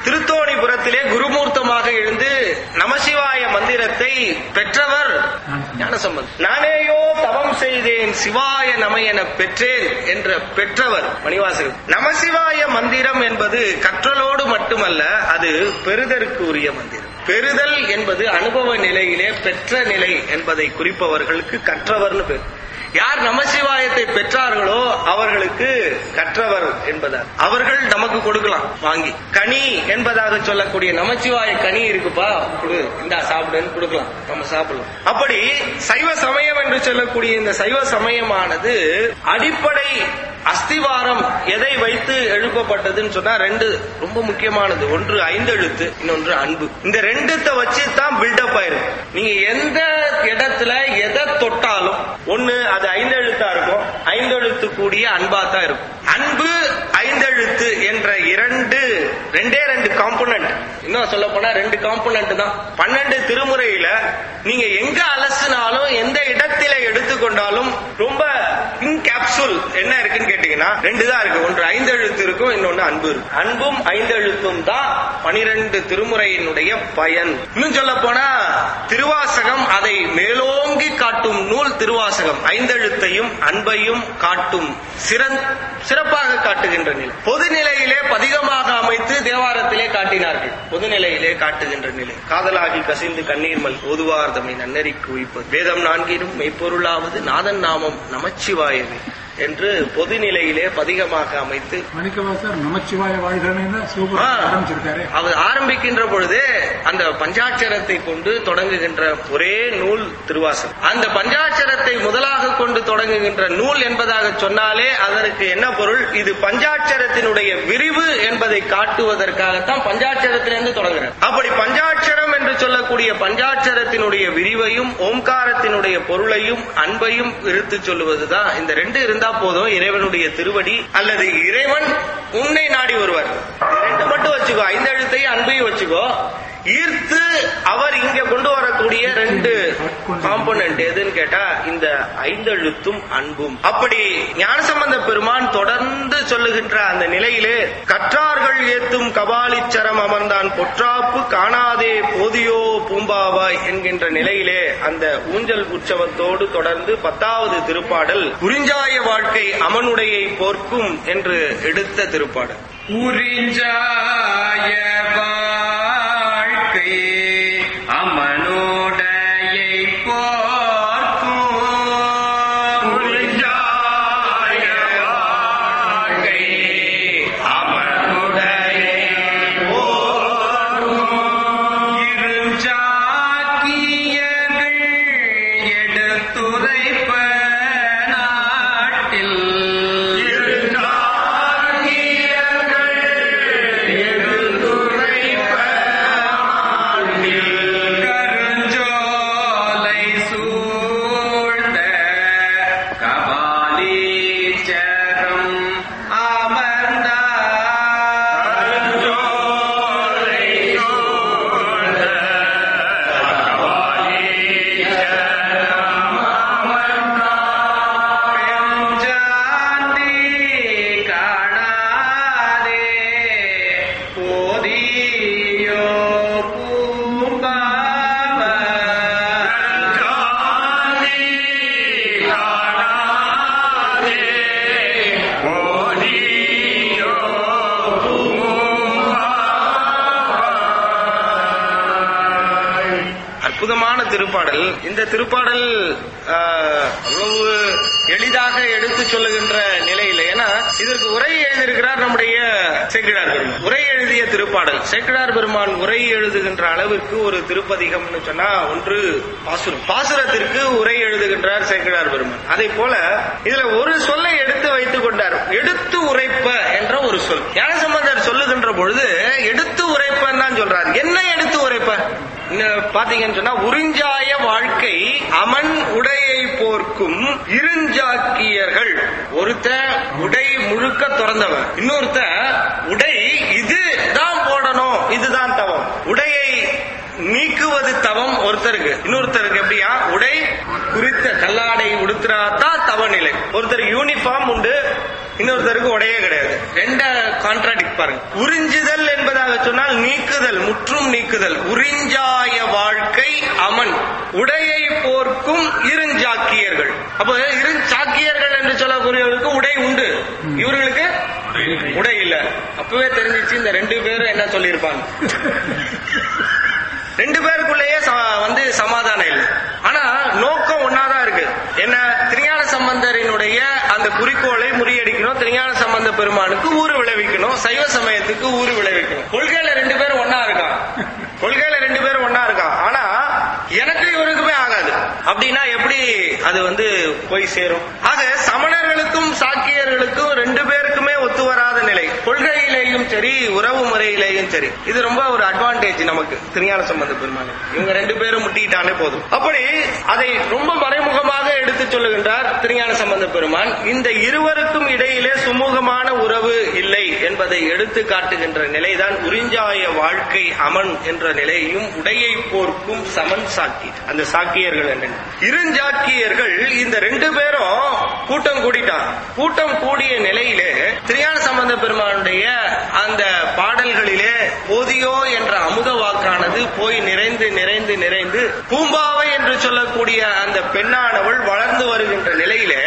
திருத்தோணிபுரத்திலே குருமூர்த்தமாக எழுந்து நமசிவாய மந்திரத்தை பெற்றவர் ஞானசம்பந்தர் நானேயோ தவம் செய்தேன் சிவாய நம என பெற்றேன் என்ற பெற்றவர் மணிவாசகர் நமசிவாய மந்திரம் என்பது கற்றலோடு மட்டுமல்ல அது பெறுதற்கு உரிய மந்திரம் பெறுதல் என்பது அனுபவ நிலையிலே பெற்ற நிலை என்பதை குறிப்பவர்களுக்கு கற்றவர்னு பேர் யார் நமசிவாயத்தை பெற்றார்களோ அவர்களுக்கு கற்றவர் என்பதார் அவர்கள் நமக்கு கொடுக்கலாம் வாங்கி கனி என்பதாக சொல்லக்கூடிய நமச்சிவாய கனி இருக்குப்பா கொடு இந்தா சாப்பிடுன்னு கொடுக்கலாம் நம்ம சாப்பிடலாம் அப்படி சைவ சமயம் என்று சொல்லக்கூடிய இந்த சைவ சமயமானது அடிப்படை அஸ்திவாரம் எதை வைத்து எழுப்பப்பட்டதுன்னு சொன்னா ரெண்டு ரொம்ப முக்கியமானது ஒன்று ஐந்தெழுத்து இன்னொன்று அன்பு இந்த ரெண்டுத்த வச்சு தான் பில்டப் ஆயிருக்கு நீங்க எந்த இடத்துல எதை தொட்டாலும் ஒண்ணு அது ஐந்தெழுத்தா இருக்கும் ஐந்தெழுத்து கூடிய அன்பா தான் இருக்கும் அன்பு ஐந்தெழுத்து என்ற இரண்டு ரெண்டே ரெண்டு காம்பனண்ட் இன்னும் சொல்ல போனா ரெண்டு காம்பனண்ட் தான் பன்னெண்டு திருமுறையில நீங்க எங்க அலசினாலும் எந்த இடத்தில எடுத்துக்கொண்டாலும் ரொம்ப இன்கேப்சூல் என்ன இருக்குன்னு கேட்டீங்கன்னா ரெண்டு தான் இருக்கு ஒன்று ஐந்தெழுத்து இருக்கும் இன்னொன்னு அன்பு இருக்கும் அன்பும் ஐந்தெழுத்தும் தான் பனிரெண்டு திருமுறையினுடைய பயன் இன்னும் சொல்ல போனா திருவாசகம் அதை மேலோங்கி காட்டும் நூல் திருவாசகம் ஐந்தெழுத்தையும் அன்பையும் காட்டும் சிறந் சிறப்பாக காட்டுகின்ற நிலை பொது நிலையிலே பதிகமாக அமைத்து தேவாரத்திலே காட்டினார்கள் பொது நிலையிலே காட்டுகின்ற நிலை காதலாகி கசிந்து கண்ணீர் மல் ஓதுவார் தம்மை நன்னறிக்கு உயிப்பது வேதம் நான்கினும் மெய்ப்பொருளாவது நாதன் நாமம் நமச்சிவாயவே என்று பொது நிலையிலே பதிகமாக அமைத்து மணிக்கவாசர் நமச்சிவாய வாழ்கிறேன்னு சூப்பர் ஆ. ஆரம்பிச்சிருக்காரு அவர் ஆரம்பிக்கின்ற பொழுது அந்த பஞ்சாட்சரத்தை கொண்டு தொடங்குகின்ற ஒரே நூல் திருவாசகம் அந்த பஞ்சாட்சரத்தை முதலாக கொண்டு தொடங்குகின்ற நூல் என்பதாக சொன்னாலே அதற்கு என்ன பொருள் இது பஞ்சாட்சரத்தினுடைய விரிவு என்பதை காட்டுவதற்காகத்தான் பஞ்சாட்சரத்திலிருந்து தொடங்குறார் அப்படி பஞ்சாட்சரம் என்று சொல்லக்கூடிய பஞ்சாட்சரத்தினுடைய விரிவையும் ஓம்காரத்தினுடைய பொருளையும் அன்பையும் எடுத்து சொல்லுவதுதான் இந்த ரெண்டு இருந்தா போதும் இறைவனுடைய திருவடி அல்லது இறைவன் உன்னை நாடி வருவார் இது ரெண்டு மட்டும் வச்சுக்கோ ஐந்து எழுத்தையும் அன்பையும் வச்சுக்கோ ஈர்த்து அவர் இங்க கொண்டு வரக்கூடிய ரெண்டு காம்பனன்ட் எதுன்னு கேட்டா இந்த ஐந்தெழுத்தும் அன்பும் அப்படி ஞானசம்பந்த பெருமான் தொடர்ந்து சொல்லுகின்ற அந்த நிலையிலே கற்றார்கள் ஏத்தும் கபாலிச்சரம் அமர்ந்தான் பொற்றாப்பு காணாதே போதியோ பூம்பாவாய் என்கின்ற நிலையிலே அந்த ஊஞ்சல் உற்சவத்தோடு தொடர்ந்து பத்தாவது திருப்பாடல் குறிஞ்சாய வாழ்க்கை அமனுடையை போர்க்கும் என்று எடுத்த திருப்பாடல் உறிஞ்சாய வாழ்க்கை அமனோடையை போர்க்கும் உறிஞ்சாய வாழ்க்கை அமனுடையை போர்க்கும் இருஞ்சாக்கியர்கள் எடுத்துரைப்ப நாட்டில் கருஞ்சோலை சூழ்ந்த கபாலீச்சரம் அமர்ந்தார் பெஞ்சாந்தி காணாதே போதியோ அற்புதமான திருப்பாடல் இந்த திருப்பாடல் ஆஹ், அவ்வளவு எளிதாக எடுத்து சொல்லுகின்ற நிலையில் ஏன்னா இதற்கு உரை எழுதியிருக்கிறார் நம்முடைய சேக்கிழார் பெருமான் உரை எழுதிய திருப்பாடல் சேக்கிழார் பெருமான் உரை எழுதுகின்ற அளவிற்கு ஒரு திருப்பதிகம்னு சொன்னா ஒன்று பாசுரம் பாசுரத்திற்கு உரை எழுதுகின்றார் சேக்கிழார் பெருமான் அதே போல இதுல ஒரு சொல்லை எடுத்து வைத்துக் கொண்டார் எடுத்து உரைப்ப என்ற ஒரு சொல் ஞானசம்பந்தர் சொல்லுகின்ற பொழுது எடுத்து உரைப்பன்னு தான் சொல்றார் என்ன எடுத்து உரைப்ப இன்னும் பாத்தீங்கன்னு சொன்னா உறிஞ்சாய வாழ்க்கை அமன் உடையை போர்க்கும் இருஞ்சாக்கியர்கள் ஒருத்த உடை முழுக்க திறந்தவன் இன்னொருத்த உடை இது தான் போடணும் இதுதான் தவம் உடையை நீக்குவது தவம் ஒருத்தருக்கு இன்னொருத்தருக்கு எப்படியா உடை குறித்த கல்லாடை உடுத்துறாதான் தவ நிலை ஒருத்தருக்கு யூனிஃபார்ம் உண்டு இன்னொருத்தருக்கு உடையே கிடையாது ரெண்ட கான்ட்ராடிக்ட் பாருங்க உறிஞ்சுதல் என்பதாக சொன்னால் நீக்குதல் முற்றும் நீக்குதல் உறிஞ்சாய வாழ்க்கை அமன் உடையை போர்க்கும் இருஞ்சாக்கியர்கள் அப்ப இருஞ்சாக்கியர்கள் என்று சொல்லக்கூடியவர்களுக்கு உடை உண்டு இவர்களுக்கு உடை இல்ல அப்பவே தெரிஞ்சிச்சு இந்த ரெண்டு பேரும் என்ன சொல்லியிருப்பாங்க ரெண்டு பேருக்குள்ளேயே ச- வந்து சமாதானம் இல்லை ஆனா நோக்கம் ஒன்னாதான் இருக்கு என்ன திருஞான சம்பந்தரினுடைய அந்த குறிக்கோளை முறியடிக்கணும் திருஞான சம்பந்த பெருமானுக்கு ஊறு விளைவிக்கணும் சைவ சமயத்துக்கு ஊறு விளைவிக்கணும் கொள்கையில ரெண்டு பேரும் ஒன்னா இருக்கான் கொள்கையில ரெண்டு பேரும் ஒன்னா இருக்கான் ஆனா எனக்கு இவருக்குமே ஆகாது அப்படின்னா எப்படி அது வந்து போய் சேரும் ஆக சமணர்களுக்கும் சாக்கியர்களுக்கும் ரெண்டு பேருக்குமே ஒத்து வராத நிலை கொள்கையிலேயும் சரி உறவு முறையிலேயும் சரி இது ரொம்ப ஒரு அட்வான்டேஜ் நமக்கு திருஞான சம்பந்த பெருமாள் இவங்க ரெண்டு பேரும் முட்டிக்கிட்டாலே போதும் அப்படி அதை ரொம்ப மறைமுகமாக எடுத்து சொல்லுகின்றார் திருஞான சம்பந்த பெருமான் இந்த இருவருக்கும் இடையிலே சுமூகமான உறவு இல்லை என்பதை எடுத்து காட்டுகின்ற நிலைதான் உறிஞ்சாய வாழ்க்கை அமன் என்ற நிலையையும் உடையை போர்க்கும் சமன் சாக்கி அந்த சாக்கியர்கள் என்ன இருஞ்சாக்கியர்கள் இந்த ரெண்டு பேரும் கூட்டம் கூடிட்டான் கூட்டம் கூடிய நிலையிலே திருஞான சம்பந்த பெருமானுடைய அந்த பாடல்களிலே போதியோ என்ற அமுத வாக்கானது போய் நிறைந்து நிறைந்து நிறைந்து பூம்பாவை என்று சொல்லக்கூடிய அந்த பெண்ணானவள் வளர்ந்து வருகின்ற நிலையிலே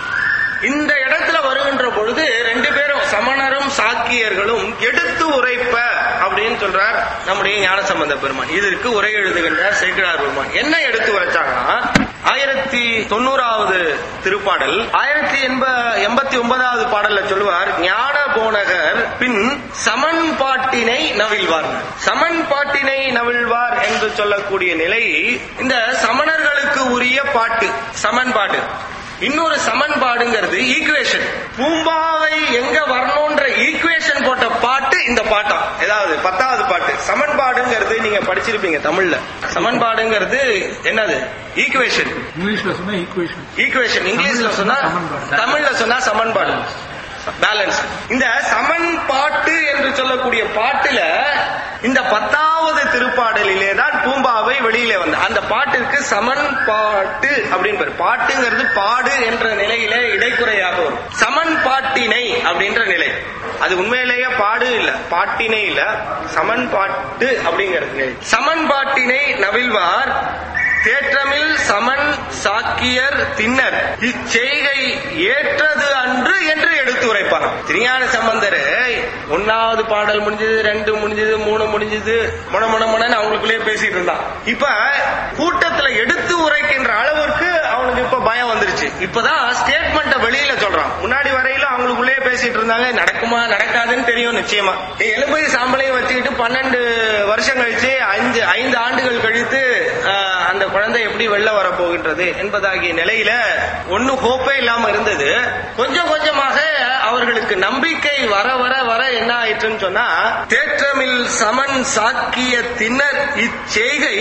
இந்த இடத்துல வருகின்ற பொழுது ரெண்டு பேரும் சமணரும் சாக்கியர்களும் எடுத்து உரைப்ப அப்படின்னு சொல்றார் நம்முடைய ஞானசம்பந்த பெருமான் இதற்கு உரை எழுதுகின்றார் சேக்கிழார் பெருமான் என்ன எடுத்து உரைச்சாங்கன்னா ஆயிரத்தி தொண்ணூறாவது திருப்பாடல் ஆயிரத்தி எண்ப எண்பத்தி ஒன்பதாவது பாடல்ல சொல்லுவார் ஞான போனகர் பின் சமன்பாட்டினை நவிழ்வார் சமன்பாட்டினை நவிழ்வார் என்று சொல்லக்கூடிய நிலை இந்த சமணர்களுக்கு உரிய பாட்டு சமன்பாடு இன்னொரு சமன்பாடுங்கிறது ஈக்குவேஷன் பூம்பாவை எங்க வரணும்ன்ற ஈக்குவேஷன் போட்ட பாட்டு இந்த பாட்டம் ஏதாவது பத்தாவது பாட்டு சமன்பாடுங்கிறது நீங்க படிச்சிருப்பீங்க தமிழ்ல சமன்பாடுங்கிறது என்னது ஈக்குவேஷன் இங்கிலீஷ்ல சொன்னா ஈக்குவேஷன் ஈக்குவேஷன் இங்கிலீஷ்ல சொன்னா சமன்பாடு. தமிழ்ல சொன்னா சமன்பாடு பேலன்ஸ் இந்த சமன்பாட்டு என்று சொல்லக்கூடிய பாட்டுல இந்த பத்தாவது திருப்பாடலிலே தான் பூம்பாவை வெளியிலே வந்த அந்த பாட்டிற்கு சமன்பாட்டு அப்படின்னு பேரு பாட்டுங்கிறது பாடு என்ற நிலையிலே இடைக்குறையாக வரும் சமன்பாட்டினை அப்படின்ற நிலை அது உண்மையிலேயே பாடு இல்ல பாட்டினை இல்ல சமன்பாட்டு அப்படிங்கிறது நிலை சமன்பாட்டினை நவிழ்வார் தேற்றமில் சமன் சாக்கியர் தின்னர் இச்செய்கை ஏற்றது அன்று என்று எடுத்து உரைப்பார் திருஞான சம்பந்தர் ஒன்னாவது பாடல் முடிஞ்சது ரெண்டு முடிஞ்சது மூணு முடிஞ்சது முன முன முனன்னு அவங்களுக்குள்ளே பேசிட்டு இருந்தான் இப்ப கூட்டத்துல எடுத்து உரைக்கின்ற அளவிற்கு அவனுக்கு இப்ப பயம் வந்துருச்சு இப்பதான் ஸ்டேட்மெண்ட்டை வெளியில சொல்றான் முன்னாடி வரையில அவங்களுக்குள்ளே பேசிட்டு இருந்தாங்க நடக்குமா நடக்காதுன்னு தெரியும் நிச்சயமா எலும்பை சாம்பலையும் வச்சுக்கிட்டு பன்னெண்டு வருஷம் கழிச்சு அஞ்சு ஐந்து ஆண்டுகள் கழித்து ஆஹ், அந்த குழந்தை எப்படி வெளில வர போகின்றது என்பதாகிய நிலையில ஒன்னும் ஹோப்பே இல்லாம இருந்தது கொஞ்சம் கொஞ்சமாக அவர்களுக்கு நம்பிக்கை வர வர வர என்ன ஆயிற்றுன்னு சொன்னா தேற்றமில் சமன் சாக்கிய தின்னர் இச்செய்கை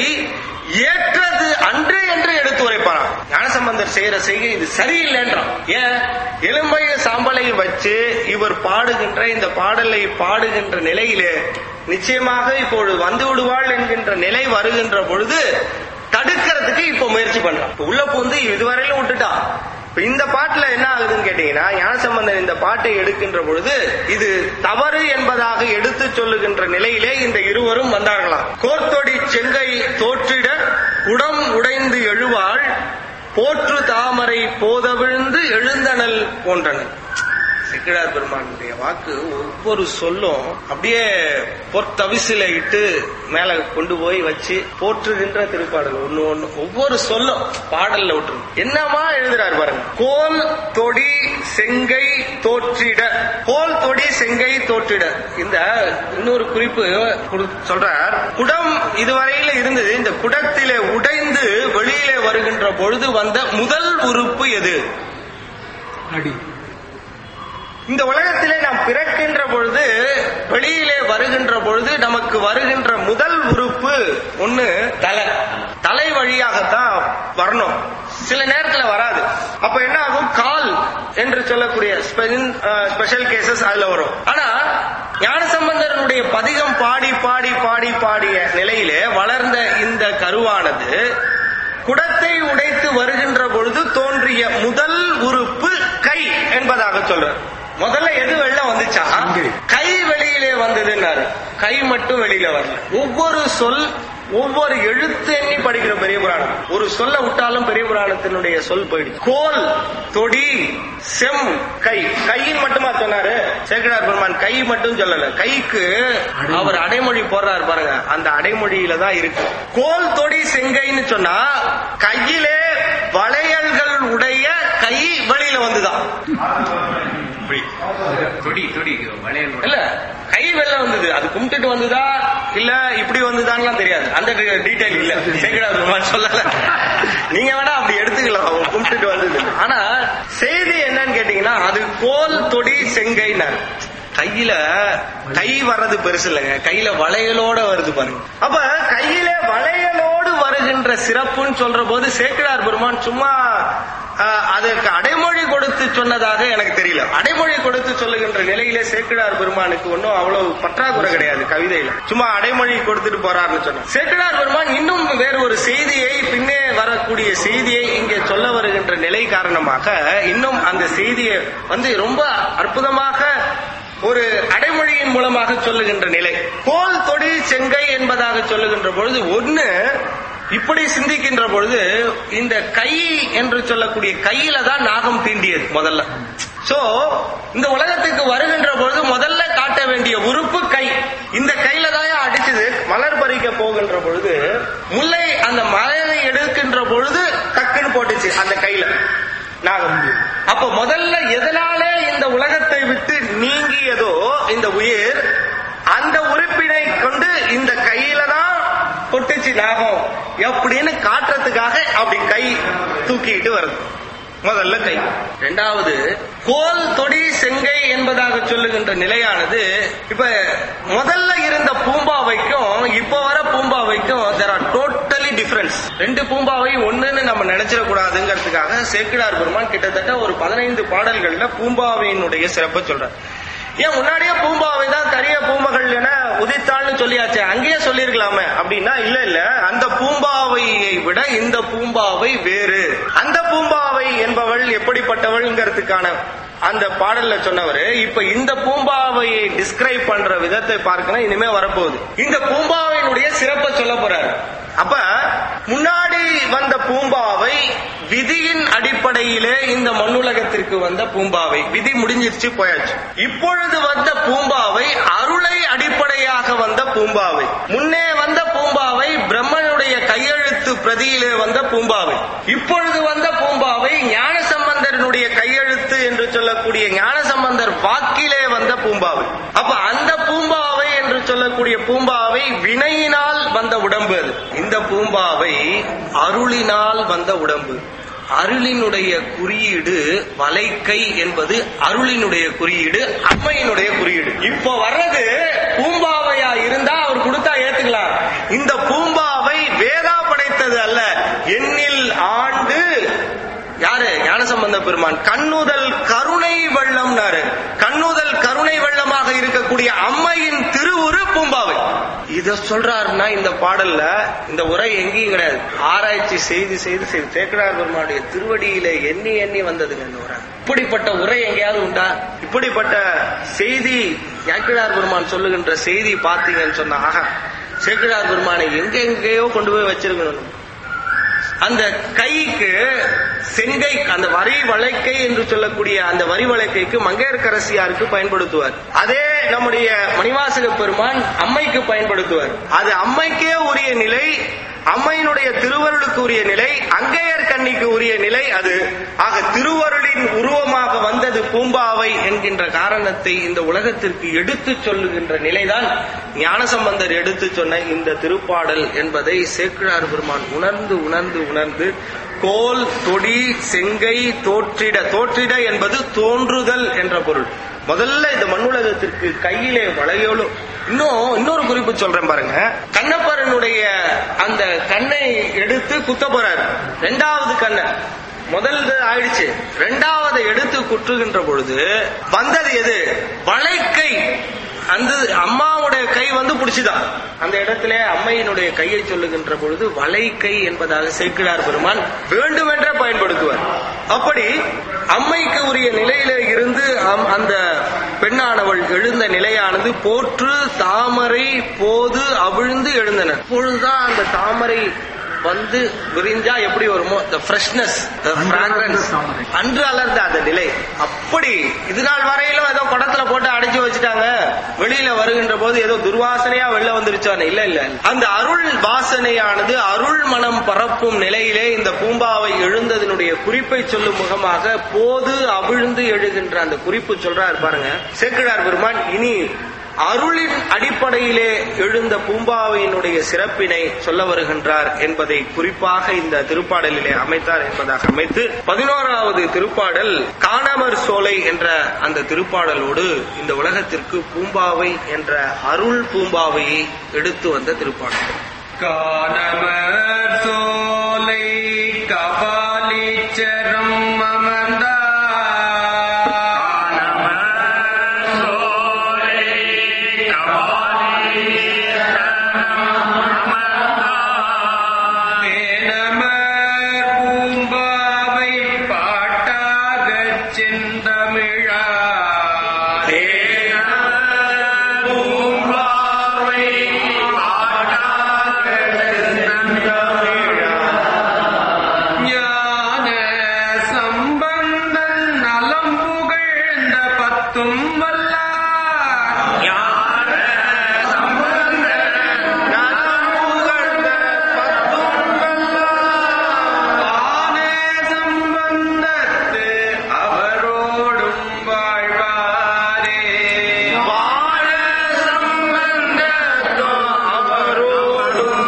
ஏற்றது அன்று என்று எடுத்து உரைப்பாராம் ஞானசம்பந்தர் செய்யற செய்கை இது சரியில்லைன்றான் ஏன் எலும்பையும் சாம்பலையும் வச்சு இவர் பாடுகின்ற இந்த பாடலை பாடுகின்ற நிலையிலே நிச்சயமாக இப்பொழுது வந்து விடுவாள் என்கின்ற நிலை வருகின்ற பொழுது தடுக்கிறதுக்கு இப்ப முயற்சி பண்றான் இப்ப உள்ள பூந்து இதுவரையிலும் விட்டுட்டான் இப்ப இந்த பாட்டுல என்ன ஆகுதுன்னு கேட்டீங்கன்னா ஞானசம்பந்தன் இந்த பாட்டை எடுக்கின்ற பொழுது இது தவறு என்பதாக எடுத்து சொல்லுகின்ற நிலையிலே இந்த இருவரும் வந்தார்களாம் கோர்த்தொடி செங்கை தோற்றிட உடம் உடைந்து எழுவாள் போற்று தாமரை போதவிழ்ந்து எழுந்தனல் போன்றனன் செக்கிழார் பெருமானுடைய வாக்கு ஒவ்வொரு சொல்லும் அப்படியே பொற்தவிசில இட்டு மேல கொண்டு போய் வச்சு போற்றுகின்ற திருப்பாடல் ஒண்ணு ஒண்ணு ஒவ்வொரு சொல்லும் பாடல்ல விட்டு என்னமா எழுதுறாரு பாருங்க கோல் தொடி செங்கை தோற்றிட கோல் தொடி செங்கை தோற்றிட இந்த இன்னொரு குறிப்பு குடு- சொல்றார் குடம் இதுவரையில இருந்தது இந்த குடத்திலே உடைந்து வெளியிலே வருகின்ற பொழுது வந்த முதல் உறுப்பு எது அடி இந்த உலகத்திலே நாம் பிறக்கின்ற பொழுது வெளியிலே வருகின்ற பொழுது நமக்கு வருகின்ற முதல் உறுப்பு ஒண்ணு தலை தலை வழியாகத்தான் வரணும் சில நேரத்துல வராது அப்ப என்ன ஆகும் கால் என்று சொல்லக்கூடிய ஸ்பெஷல் கேசஸ் அதுல வரும் ஆனா ஞானசம்பந்தரனுடைய பதிகம் பாடி பாடி பாடி பாடிய நிலையிலே வளர்ந்த இந்த கருவானது குடத்தை உடைத்து வருகின்ற பொழுது தோன்றிய முதல் உறுப்பு கை என்பதாக சொல்றார் முதல்ல எது வெளில வந்துச்சா கை வெளியிலே வந்ததுன்னாரு கை மட்டும் வெளியில வரல ஒவ்வொரு சொல் ஒவ்வொரு எழுத்து எண்ணி படிக்கிற பெரிய புராணம் ஒரு சொல்ல விட்டாலும் பெரிய புராணத்தினுடைய சொல் போயிடுச்சு கோல் தொடி செம் கை கையின் மட்டுமா சொன்னாரு சேக்கடார் பெருமான் கை மட்டும் சொல்லல கைக்கு அவர் அடைமொழி போடுறாரு பாருங்க அந்த அடைமொழியில தான் இருக்கு கோல் தொடி செங்கைன்னு சொன்னா கையிலே வளையல்கள் உடைய கை வெளியில வந்துதான் இப்படி தொடி தொடி வளையல் இல்ல கை வெளில வந்தது அது கும்பிட்டுட்டு வந்ததா இல்ல இப்படி வந்ததான்லாம் தெரியாது அந்த டீடைல் இல்ல சேக்கடா பெருமான் சொல்லல நீங்க வேணா அப்படி எடுத்துக்கலாம் அவங்க கும்பிட்டுட்டு வந்தது ஆனா செய்தி என்னன்னு கேட்டீங்கன்னா அது கோல் தொடி செங்கைனார் கையில கை வர்றது பெருசு இல்லைங்க கையில வளையலோட வருது பாருங்க அப்ப கையில வளையலோடு வருகின்ற சிறப்புன்னு சொல்ற போது சேக்கிடார் பெருமான் சும்மா ஆஹ், அதற்கு அடைமொழி கொடுத்து சொன்னதாக எனக்கு தெரியல அடைமொழி கொடுத்து சொல்லுகின்ற நிலையிலே சேக்கிடார் பெருமானுக்கு ஒன்றும் அவ்வளவு பற்றாக்குறை கிடையாது கவிதையில சும்மா அடைமொழி கொடுத்துட்டு போறாருன்னு சொன்னா சேக்கிடார் பெருமான் இன்னும் வேறு ஒரு செய்தியை பின்னே வரக்கூடிய செய்தியை இங்கே சொல்ல வருகின்ற நிலை காரணமாக இன்னும் அந்த செய்தியை வந்து ரொம்ப அற்புதமாக ஒரு அடைமொழியின் மூலமாக சொல்லுகின்ற நிலை கோல் தொடி செங்கை என்பதாக சொல்லுகின்ற பொழுது ஒண்ணு இப்படி சிந்திக்கின்ற பொழுது இந்த கை என்று சொல்லக்கூடிய கையில தான் நாகம் தீண்டியது முதல்ல சோ இந்த உலகத்துக்கு வருகின்ற பொழுது முதல்ல காட்ட வேண்டிய உறுப்பு கை இந்த கையில தான் அடிச்சது மலர் பறிக்க போகின்ற பொழுது முல்லை அந்த மலரை எடுக்கின்ற பொழுது டக்குன்னு போட்டுச்சு அந்த கையில நாகம் அப்ப முதல்ல எதனாலே இந்த உலகத்தை விட்டு நீங்கியதோ இந்த உயிர் அந்த உறுப்பினை கொண்டு இந்த கையில தான் கொட்டுச்சு நாகம் அப்படின்னு காட்டுறதுக்காக அப்படி கை தூக்கிட்டு வருது முதல்ல கை இரண்டாவது கோல் தொடி செங்கை என்பதாக சொல்லுகின்ற நிலையானது இப்ப முதல்ல இருந்த பூம்பாவைக்கும் இப்ப வர பூம்பாவைக்கும் தெர் ஆர் டோட்டலி டிஃபரன்ஸ் ரெண்டு பூம்பாவை ஒண்ணுன்னு நம்ம நினைச்சிட கூடாதுங்கிறதுக்காக சேக்கிடார் பெருமான் கிட்டத்தட்ட ஒரு பதினைந்து பாடல்கள்ல பூம்பாவையினுடைய சிறப்பை சொல்றார் ஏன் முன்னாடியே பூம்பாவை தான் கரிய பூமகள் என உதித்தாள்னு சொல்லியாச்சு அங்கேயே சொல்லிருக்கலாமே அப்படின்னா இல்ல இல்ல அந்த பூம்பாவையை விட இந்த பூம்பாவை வேறு அந்த பூம்பாவை என்பவள் எப்படிப்பட்டவள்ங்கிறதுக்கான அந்த பாடல்ல சொன்னவரு இப்ப இந்த பூம்பாவையை டிஸ்கிரைப் பண்ற விதத்தை பார்க்கணும் இனிமே வரப்போகுது இந்த பூம்பாவையினுடைய சிறப்பை சொல்ல போறாரு அப்ப முன்னாடி வந்த பூம்பாவை விதியின் அடிப்படையிலே இந்த மண்ணுலகத்திற்கு வந்த பூம்பாவை விதி முடிஞ்சிருச்சு போயாச்சு இப்பொழுது வந்த பூம்பாவை அருளை அடிப்படையாக வந்த பூம்பாவை முன்னே வந்த பூம்பாவை பிரம்மனுடைய கையெழுத்து பிரதியிலே வந்த பூம்பாவை இப்பொழுது வந்த பூம்பாவை ஞான சம்பந்தரனுடைய கையெழுத்து என்று சொல்லக்கூடிய ஞான சம்பந்தர் வாக்கிலே வந்த பூம்பாவை அப்ப அந்த பூம்பாவை என்று சொல்லக்கூடிய பூம்பாவை வினையினால் வந்த உடம்பு அது இந்த பூம்பாவை அருளினால் வந்த உடம்பு அருளினுடைய குறியீடு வலைக்கை என்பது அருளினுடைய குறியீடு அம்மையினுடைய குறியீடு இப்போ வர்றது பூம்பாவையா இருந்தா அவர் கொடுத்தா ஏத்துக்கலாம் இந்த பூம்பாவை வேதா படைத்தது அல்ல எண்ணில் ஆண்டு யாரு ஞானசம்பந்த பெருமான் கண்ணுதல் கருணை வெள்ளம்னாரு கண்ணுதல் கருணை வெள்ளமாக இருக்கக்கூடிய அம்மையின் திருவுரு பூம்பாவை இத சொல்றாருன்னா இந்த பாடல்ல இந்த உரை எங்கேயும் கிடையாது ஆராய்ச்சி செய்து செய்து செய்து சேக்கடார் பெருமானுடைய திருவடியில எண்ணி எண்ணி வந்ததுங்க இந்த உரை இப்படிப்பட்ட உரை எங்கேயாவது உண்டா இப்படிப்பட்ட செய்தி சேக்கடார் பெருமான் சொல்லுகின்ற செய்தி பார்த்தீங்கன்னு சொன்னா ஆஹா சேக்கடார் பெருமானை எங்க எங்கேயோ கொண்டு போய் வச்சிருக்கணும் அந்த கைக்கு செங்கை அந்த வரி வளைக்கை என்று சொல்லக்கூடிய அந்த வரி வளைக்கைக்கு மங்கையர்கரசியாருக்கு பயன்படுத்துவார் அதே நம்முடைய மணிவாசக பெருமான் அம்மைக்கு பயன்படுத்துவார் அது அம்மைக்கே உரிய நிலை அம்மையினுடைய திருவருளுக்கு உரிய நிலை அங்கையர் கண்ணிக்கு உரிய நிலை அது ஆக திருவருளின் உருவமாக வந்தது பூம்பாவை என்கின்ற காரணத்தை இந்த உலகத்திற்கு எடுத்துச் சொல்லுகின்ற நிலைதான் ஞானசம்பந்தர் எடுத்து சொன்ன இந்த திருப்பாடல் என்பதை சேக்கிழார் பெருமான் உணர்ந்து உணர்ந்து உணர்ந்து கோல் தொடி செங்கை தோற்றிட தோற்றிட என்பது தோன்றுதல் என்ற பொருள் முதல்ல இந்த மண்ணுலகத்திற்கு கையிலே வளையோலும் இன்னும் இன்னொரு குறிப்பு சொல்றேன் பாருங்க கண்ணப்பரனுடைய அந்த கண்ணை எடுத்து குத்த போறாரு ரெண்டாவது கண்ணை முதல்து ஆயிடுச்சு ரெண்டாவது எடுத்து குற்றுகின்ற பொழுது வந்தது எது வளைக்கை அந்த அம்மாவுடைய கை வந்து பிடிச்சுதான் அந்த இடத்துல அம்மையினுடைய கையை சொல்லுகின்ற பொழுது வலை கை என்பதாக சேர்க்கிறார் பெருமான் வேண்டுமென்றே பயன்படுத்துவார் அப்படி அம்மைக்கு உரிய நிலையில இருந்து அம்- அந்த பெண்ணானவள் எழுந்த நிலையானது போற்று தாமரை போது அவிழ்ந்து எழுந்தனர் அப்பொழுதுதான் அந்த தாமரை வந்து விரிஞ்சா எப்படி வருமோ the freshness the fragrance தாமரை. அன்று அலர்ந்த அந்த நிலை அப்படி இது நாள் வரையிலும் ஏதோ குடத்துல போட்டு அடைச்சு வச்சுட்டாங்க வெளியில வருகின்ற போது ஏதோ துர்வாசனையா வெளில வந்துருச்சானே இல்ல இல்ல அந்த அருள் வாசனையானது அருள் மனம் பரப்பும் நிலையிலே இந்த பூம்பாவை எழுந்ததனுடைய குறிப்பை சொல்லும் முகமாக போது அவிழ்ந்து எழுகின்ற அந்த குறிப்பு சொல்றாரு பாருங்க சேக்கிழார் பெருமான் இனி அருளின் அடிப்படையிலே எழுந்த பூம்பாவையினுடைய சிறப்பினை சொல்ல வருகின்றார் என்பதை குறிப்பாக இந்த திருப்பாடலிலே அமைத்தார் என்பதாக அமைத்து பதினோராவது திருப்பாடல் காணமர் சோலை என்ற அந்த திருப்பாடலோடு இந்த உலகத்திற்கு பூம்பாவை என்ற அருள் பூம்பாவையை எடுத்து வந்த திருப்பாடல் காணமர் சோலை கபாலீச்சரம் அமர்ந்தார் தேனமர் பூம்பாவை பாட்டாகச் செந்தமிழா பூம்பாவை ஞான சம்பந்தன் நலம் புகழ்ந்த பத்தும் வல்லார் ஞான வான சம்பந்தத்து அவரோடும் வாழ்வாரே வான சம்பந்தத்தோ அவரோடும்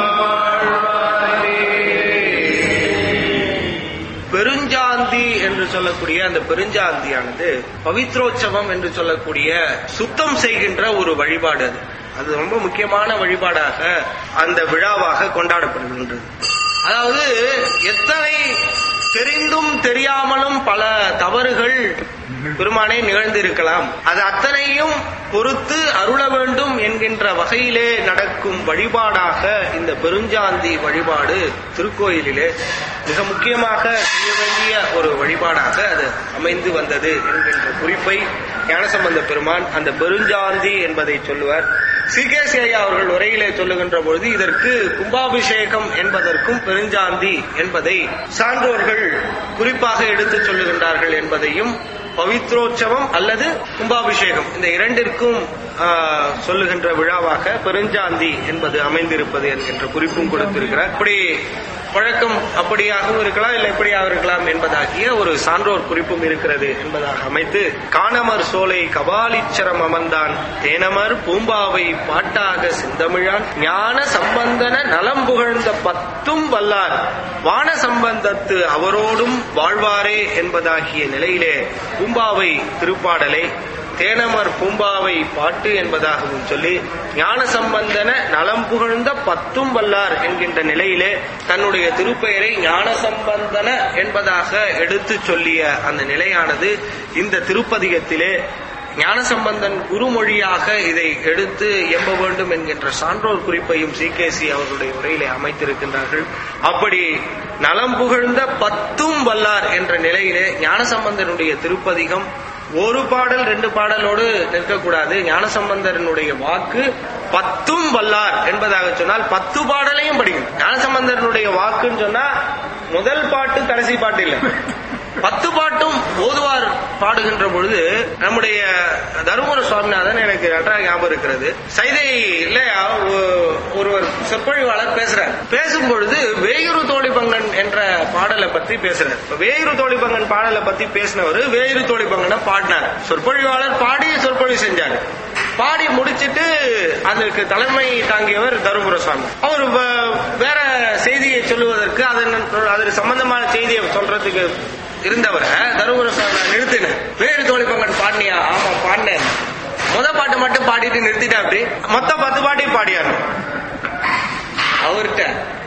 பெருஞ்சாந்தி என்று சொல்லக்கூடிய அந்த பெருஞ்சாந்தியானது பவித்ரோற்சவம் என்று சொல்லக்கூடிய சுத்தம் செய்கின்ற ஒரு வழிபாடு அது அது ரொம்ப முக்கியமான வழிபாடாக அந்த விழாவாக கொண்டாடப்படுகின்றது அதாவது எத்தனை தெரிந்தும் தெரியாமலும் பல தவறுகள் பெருமானே நிகழ்ந்திருக்கலாம் அது அத்தனையும் பொறுத்து அருள வேண்டும் என்கின்ற வகையிலே நடக்கும் வழிபாடாக இந்த பெருஞ்சாந்தி வழிபாடு திருக்கோயிலிலே மிக முக்கியமாக செய்ய வேண்டிய ஒரு வழிபாடாக அது அமைந்து வந்தது என்கின்ற குறிப்பை ஞானசம்பந்த பெருமான் அந்த பெருஞ்சாந்தி என்பதை சொல்லுவார் சிகேசி ஐயா அவர்கள் உரையிலே சொல்லுகின்ற பொழுது இதற்கு கும்பாபிஷேகம் என்பதற்கும் பெருஞ்சாந்தி என்பதை சான்றோர்கள் குறிப்பாக எடுத்துச் சொல்லுகின்றார்கள் என்பதையும் பவித்ரோற்சவம் அல்லது கும்பாபிஷேகம் இந்த இரண்டிற்கும் ஆ, சொல்லுகின்ற விழாவாக பெருஞ்சாந்தி என்பது அமைந்திருப்பது என்கின்ற குறிப்பும் கொடுத்திருக்கிறார் இப்படி வழக்கம் அப்படியாகவும் இருக்கலாம் இல்லை இப்படியாக இருக்கலாம் என்பதாகிய ஒரு சான்றோர் குறிப்பும் இருக்கிறது என்பதாக அமைத்து காணமர் சோலை கபாலீச்சரம் அமர்ந்தான் தேனமர் பூம்பாவை பாட்டாக செந்தமிழான் ஞான சம்பந்தன நலம் புகழ்ந்த பத்தும் வல்லார் வான சம்பந்தத்து அவரோடும் வாழ்வாரே என்பதாகிய நிலையிலே பூம்பாவை திருப்பாடலை தேனமர் பூம்பாவை பாட்டு என்பதாகவும் சொல்லி ஞான சம்பந்தன நலம் புகழ்ந்த பத்தும் வல்லார் என்கின்ற நிலையிலே தன்னுடைய திருப்பெயரை ஞான சம்பந்தன என்பதாக எடுத்துச் சொல்லிய அந்த நிலையானது இந்த திருப்பதிகத்திலே ஞானசம்பந்தன் குருமொழியாக இதை எடுத்து எம்ப வேண்டும் என்கின்ற சான்றோர் குறிப்பையும் சிகேசி அவர்களுடைய உரையிலே அமைத்திருக்கின்றார்கள் அப்படி நலம் புகழ்ந்த பத்தும் வல்லார் என்ற நிலையிலே ஞானசம்பந்தனுடைய திருப்பதிகம் ஒரு பாடல் ரெண்டு பாடலோடு நிற்கக்கூடாது ஞானசம்பந்தரனுடைய வாக்கு பத்தும் வல்லார் என்பதாக சொன்னால் பத்து பாடலையும் படிக்கணும் ஞானசம்பந்தரனுடைய வாக்குன்னு சொன்னா முதல் பாட்டு கடைசி பாட்டு இல்லை பத்து பாட்டும் ஓதுவார் பாடுகின்ற பொழுது நம்முடைய தருமபுர சுவாமிநாதன் எனக்கு நன்றாக ஞாபகம் இருக்கிறது சைதையில ஒ- ஒருவர் சொற்பொழிவாளர் பேசுறார் பேசும் பொழுது வேயுரு தோழிபங்கன் என்ற பாடலை பற்றி பேசுறார் இப்ப வேயுரு தோழிபங்கன் பாடலை பத்தி பேசினவர் வேயுரு தோழிபங்கனை பாடினார் சொற்பொழிவாளர் பாடி சொற்பொழிவு செஞ்சார் பாடி முடிச்சிட்டு அதற்கு தலைமை தாங்கியவர் தருமபுர சுவாமி அவர் வ- வேற செய்தியை சொல்லுவதற்கு அதன் அதற்கு சம்பந்தமான செய்தியை சொல்றதுக்கு இருந்தவரை தருமபுர சுவாமி நான் நிறுத்தினேன் வேறு தோழி பங்கன் பாடினியா ஆமா பாடினேன் முத பாட்டு மட்டும் பாடிட்டு நிறுத்திட்டேன் அப்படி மொத்த பத்து பாட்டையும் பாடியாரு அவர்கிட்ட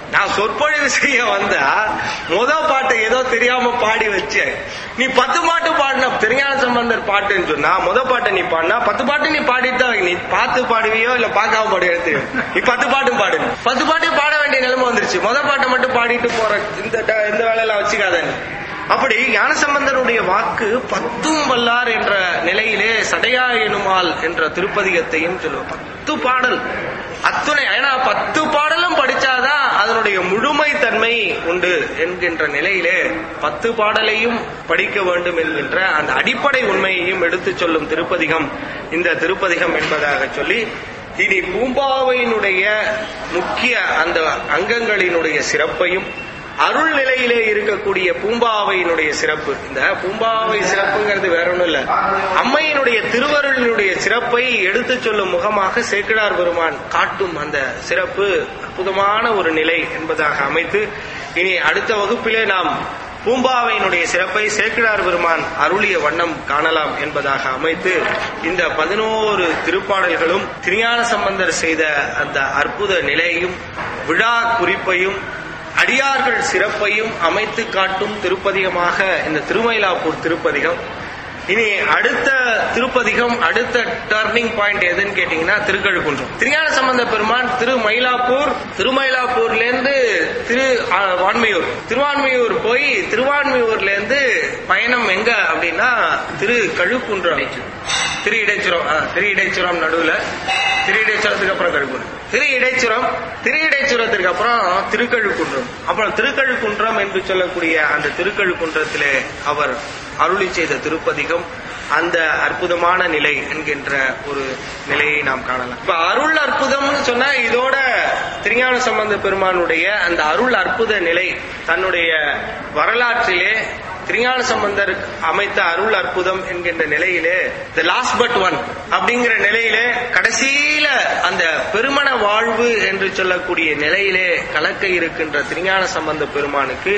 நான் சொற்பொழிவு செய்ய வந்தா முத பாட்டை ஏதோ தெரியாம பாடி வச்சேன் நீ பத்து பாட்டு பாடின திருஞான சம்பந்தர் பாட்டுன்னு சொன்னா முத பாட்டை நீ பாடினா பத்து பாட்டு நீ பாடிட்டு தான் நீ பார்த்து பாடுவியோ இல்ல பார்க்காம பாடுவியோ தெரியும் நீ பத்து பாட்டும் பாடு பத்து பாட்டு பாட வேண்டிய நிலைமை வந்துருச்சு முத பாட்டை மட்டும் பாடிட்டு போற இந்த ட- இந்த வேலையெல்லாம் வச்சுக்காத நீ. அப்படி ஞானசம்பந்தருடைய வாக்கு பத்தும் வல்லார் என்ற நிலையிலே சடையா எனுமால் என்ற திருப்பதிகத்தையும் சொல்லுவோம் பத்து பாடல் அத்துணை ஏன்னா பத்து பாடலும் படிச்சாதான் அதனுடைய முழுமை தன்மை உண்டு என்கின்ற நிலையிலே பத்து பாடலையும் படிக்க வேண்டும் என்கின்ற அந்த அடிப்படை உண்மையையும் எடுத்துச் சொல்லும் திருப்பதிகம் இந்த திருப்பதிகம் என்பதாக சொல்லி இனி பூம்பாவையினுடைய முக்கிய அந்த அங்கங்களினுடைய சிறப்பையும் அருள் நிலையிலே இருக்கக்கூடிய பூம்பாவையினுடைய சிறப்பு இந்த பூம்பாவை சிறப்புங்கிறது வேற ஒண்ணும் இல்ல அம்மையினுடைய திருவருளினுடைய சிறப்பை எடுத்துச் சொல்லும் முகமாக சேக்கிழார் பெருமான் காட்டும் அந்த சிறப்பு அற்புதமான ஒரு நிலை என்பதாக அமைத்து இனி அடுத்த வகுப்பிலே நாம் பூம்பாவையினுடைய சிறப்பை சேக்கிழார் பெருமான் அருளிய வண்ணம் காணலாம் என்பதாக அமைத்து இந்த பதினோரு திருப்பாடல்களும் திருஞான சம்பந்தர் செய்த அந்த அற்புத நிலையையும் விழா குறிப்பையும் அடியார்கள் சிறப்பையும் அமைத்து காட்டும் திருப்பதிகமாக இந்த திருமயிலாப்பூர் திருப்பதிகம் இனி அடுத்த திருப்பதிகம் அடுத்த டர்னிங் பாயிண்ட் எதுன்னு கேட்டீங்கன்னா திருக்கழுக்குன்றம் திருஞான சம்பந்த பெருமான் திரு மயிலாப்பூர் திருமயிலாப்பூர்ல இருந்து திரு ஆ, வான்மையூர் திருவான்மையூர் போய் திருவான்மையூர்ல இருந்து பயணம் எங்க அப்படின்னா திரு கழுக்குன்றம் திரு இடைச்சுரம் ஆ, திரு இடைச்சுரம் நடுவுல திரு இடைச்சுரத்துக்கு அப்புறம் கழுக்குன்றம் திரு இடைச்சுரம் திரு இடைச்சுரத்திற்கு அப்புறம் திருக்கழுக்குன்றம் அப்புறம் திருக்கழுக்குன்றம் என்று சொல்லக்கூடிய அந்த திருக்கழுக்குன்றத்திலே அவர் அருளி செய்த திருப்பதிகம் அந்த அற்புதமான நிலை என்கின்ற ஒரு நிலையை நாம் காணலாம் இப்ப அருள் அற்புதம்னு சொன்னா இதோட திருஞான சம்பந்த பெருமானுடைய அந்த அருள் அற்புத நிலை தன்னுடைய வரலாற்றிலே திருஞான சம்பந்தர் அமைத்த அருள் அற்புதம் என்கின்ற நிலையிலே த லாஸ்ட் பட் ஒன் அப்படிங்கிற நிலையிலே கடைசியில அந்த பெருமண வாழ்வு என்று சொல்லக்கூடிய நிலையிலே கலக்க இருக்கின்ற திருஞான சம்பந்த பெருமானுக்கு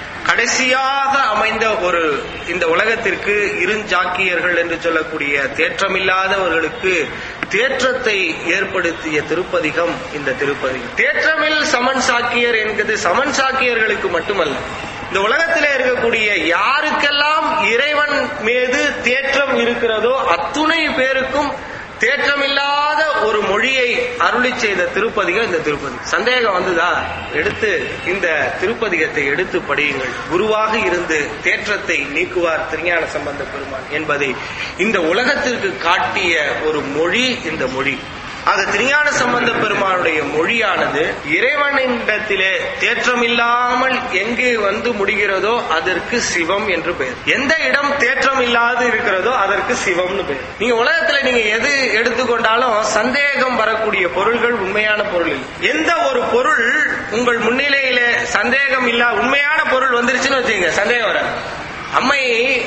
கடைசியாக அமைந்த ஒரு இந்த உலகத்திற்கு இருஞ்சாக்கியர்கள் என்று சொல்லக்கூடிய தேற்றமில்லாதவர்களுக்கு தேற்றத்தை ஏற்படுத்திய திருப்பதிகம் இந்த திருப்பதிகம் தேற்றமில் சமன் சாக்கியர் என்கிறது சமன் சாக்கியர்களுக்கு மட்டுமல்ல இந்த உலகத்திலே இருக்கக்கூடிய யாருக்கெல்லாம் இறைவன் மீது தேற்றம் இருக்கிறதோ அத்துணை பேருக்கும் தேற்றமில்லாத ஒரு மொழியை அருளி செய்த திருப்பதிகம் இந்த திருப்பதி சந்தேகம் வந்துதா எடுத்து இந்த திருப்பதிகத்தை எடுத்து படியுங்கள் குருவாக இருந்து தேற்றத்தை நீக்குவார் திருஞான சம்பந்த பெருமான் என்பதை இந்த உலகத்திற்கு காட்டிய ஒரு மொழி இந்த மொழி அது திருஞான சம்பந்த பெருமானுடைய மொழியானது இறைவனிடத்திலே தேற்றமில்லாமல் எங்கே வந்து முடிகிறதோ அதற்கு சிவம் என்று பெயர் எந்த இடம் தேற்றம் இல்லாது இருக்கிறதோ அதற்கு சிவம்னு பெயர் நீங்க உலகத்துல நீங்க எது எடுத்துக்கொண்டாலும் சந்தேகம் வரக்கூடிய பொருள்கள் உண்மையான பொருள் இல்லை. எந்த ஒரு பொருள் உங்கள் முன்னிலையில சந்தேகம் இல்லா உண்மையான பொருள் வந்துருச்சுன்னு வச்சுங்க சந்தேகம் வர அம்மை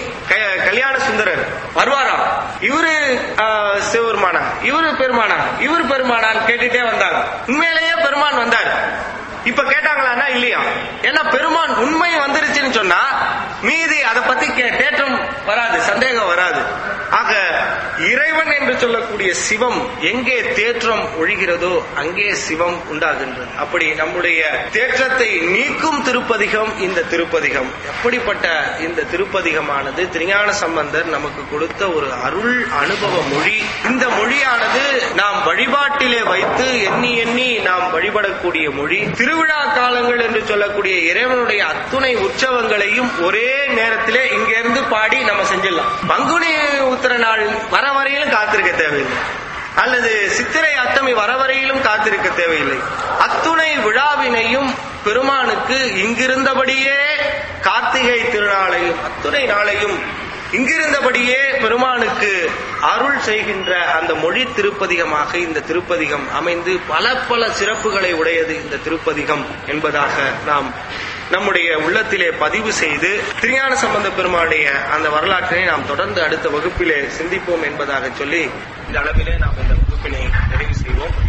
க- கல்யாண சுந்தரர் வருவாராம் இவரு ஆஹ், சிவபெருமானா இவரு பெருமானா இவரு பெருமானான்னு கேட்டுட்டே வந்தாங்க உண்மையிலேயே பெருமான் வந்தார் இப்ப கேட்டாங்களான்னா இல்லையா ஏன்னா பெருமான் உண்மை வந்துருச்சுன்னு சொன்னா மீதி அதை பத்தி கே- தேற்றம் வராது சந்தேகம் வராது ஆக இறைவன் என்று சொல்லக்கூடிய சிவம் எங்கே தேற்றம் ஒழிகிறதோ அங்கே சிவம் உண்டாகின்றது அப்படி நம்முடைய தேற்றத்தை நீக்கும் திருப்பதிகம் இந்த திருப்பதிகம் எப்படிப்பட்ட இந்த திருப்பதிகமானது திருஞான சம்பந்தர் நமக்கு கொடுத்த ஒரு அருள் அனுபவ மொழி இந்த மொழியானது நாம் வழிபாட்டிலே வைத்து எண்ணி எண்ணி நாம் வழிபடக்கூடிய மொழி திருவிழா காலங்கள் என்று சொல்லக்கூடிய இறைவனுடைய அத்துணை உற்சவங்களையும் ஒரே நேரத்திலே இங்கிருந்து பாடி நம்ம செஞ்சிடலாம் பங்குனி உத்திர நாள் வர வரையிலும் காத்திருக்க தேவையில்லை அல்லது சித்திரை அஷ்டமி வர வரையிலும் காத்திருக்க தேவையில்லை அத்துணை விழாவினையும் பெருமானுக்கு இங்கிருந்தபடியே கார்த்திகை திருநாளையும் அத்துணை நாளையும் இங்கிருந்தபடியே பெருமானுக்கு அருள் செய்கின்ற அந்த மொழி திருப்பதிகமாக இந்த திருப்பதிகம் அமைந்து பல பல சிறப்புகளை உடையது இந்த திருப்பதிகம் என்பதாக நாம் நம்முடைய உள்ளத்திலே பதிவு செய்து திருஞான சம்பந்த பெருமானுடைய அந்த வரலாற்றினை நாம் தொடர்ந்து அடுத்த வகுப்பிலே சிந்திப்போம் என்பதாக சொல்லி இந்த அளவிலே நாம் இந்த வகுப்பினை நிறைவு செய்வோம்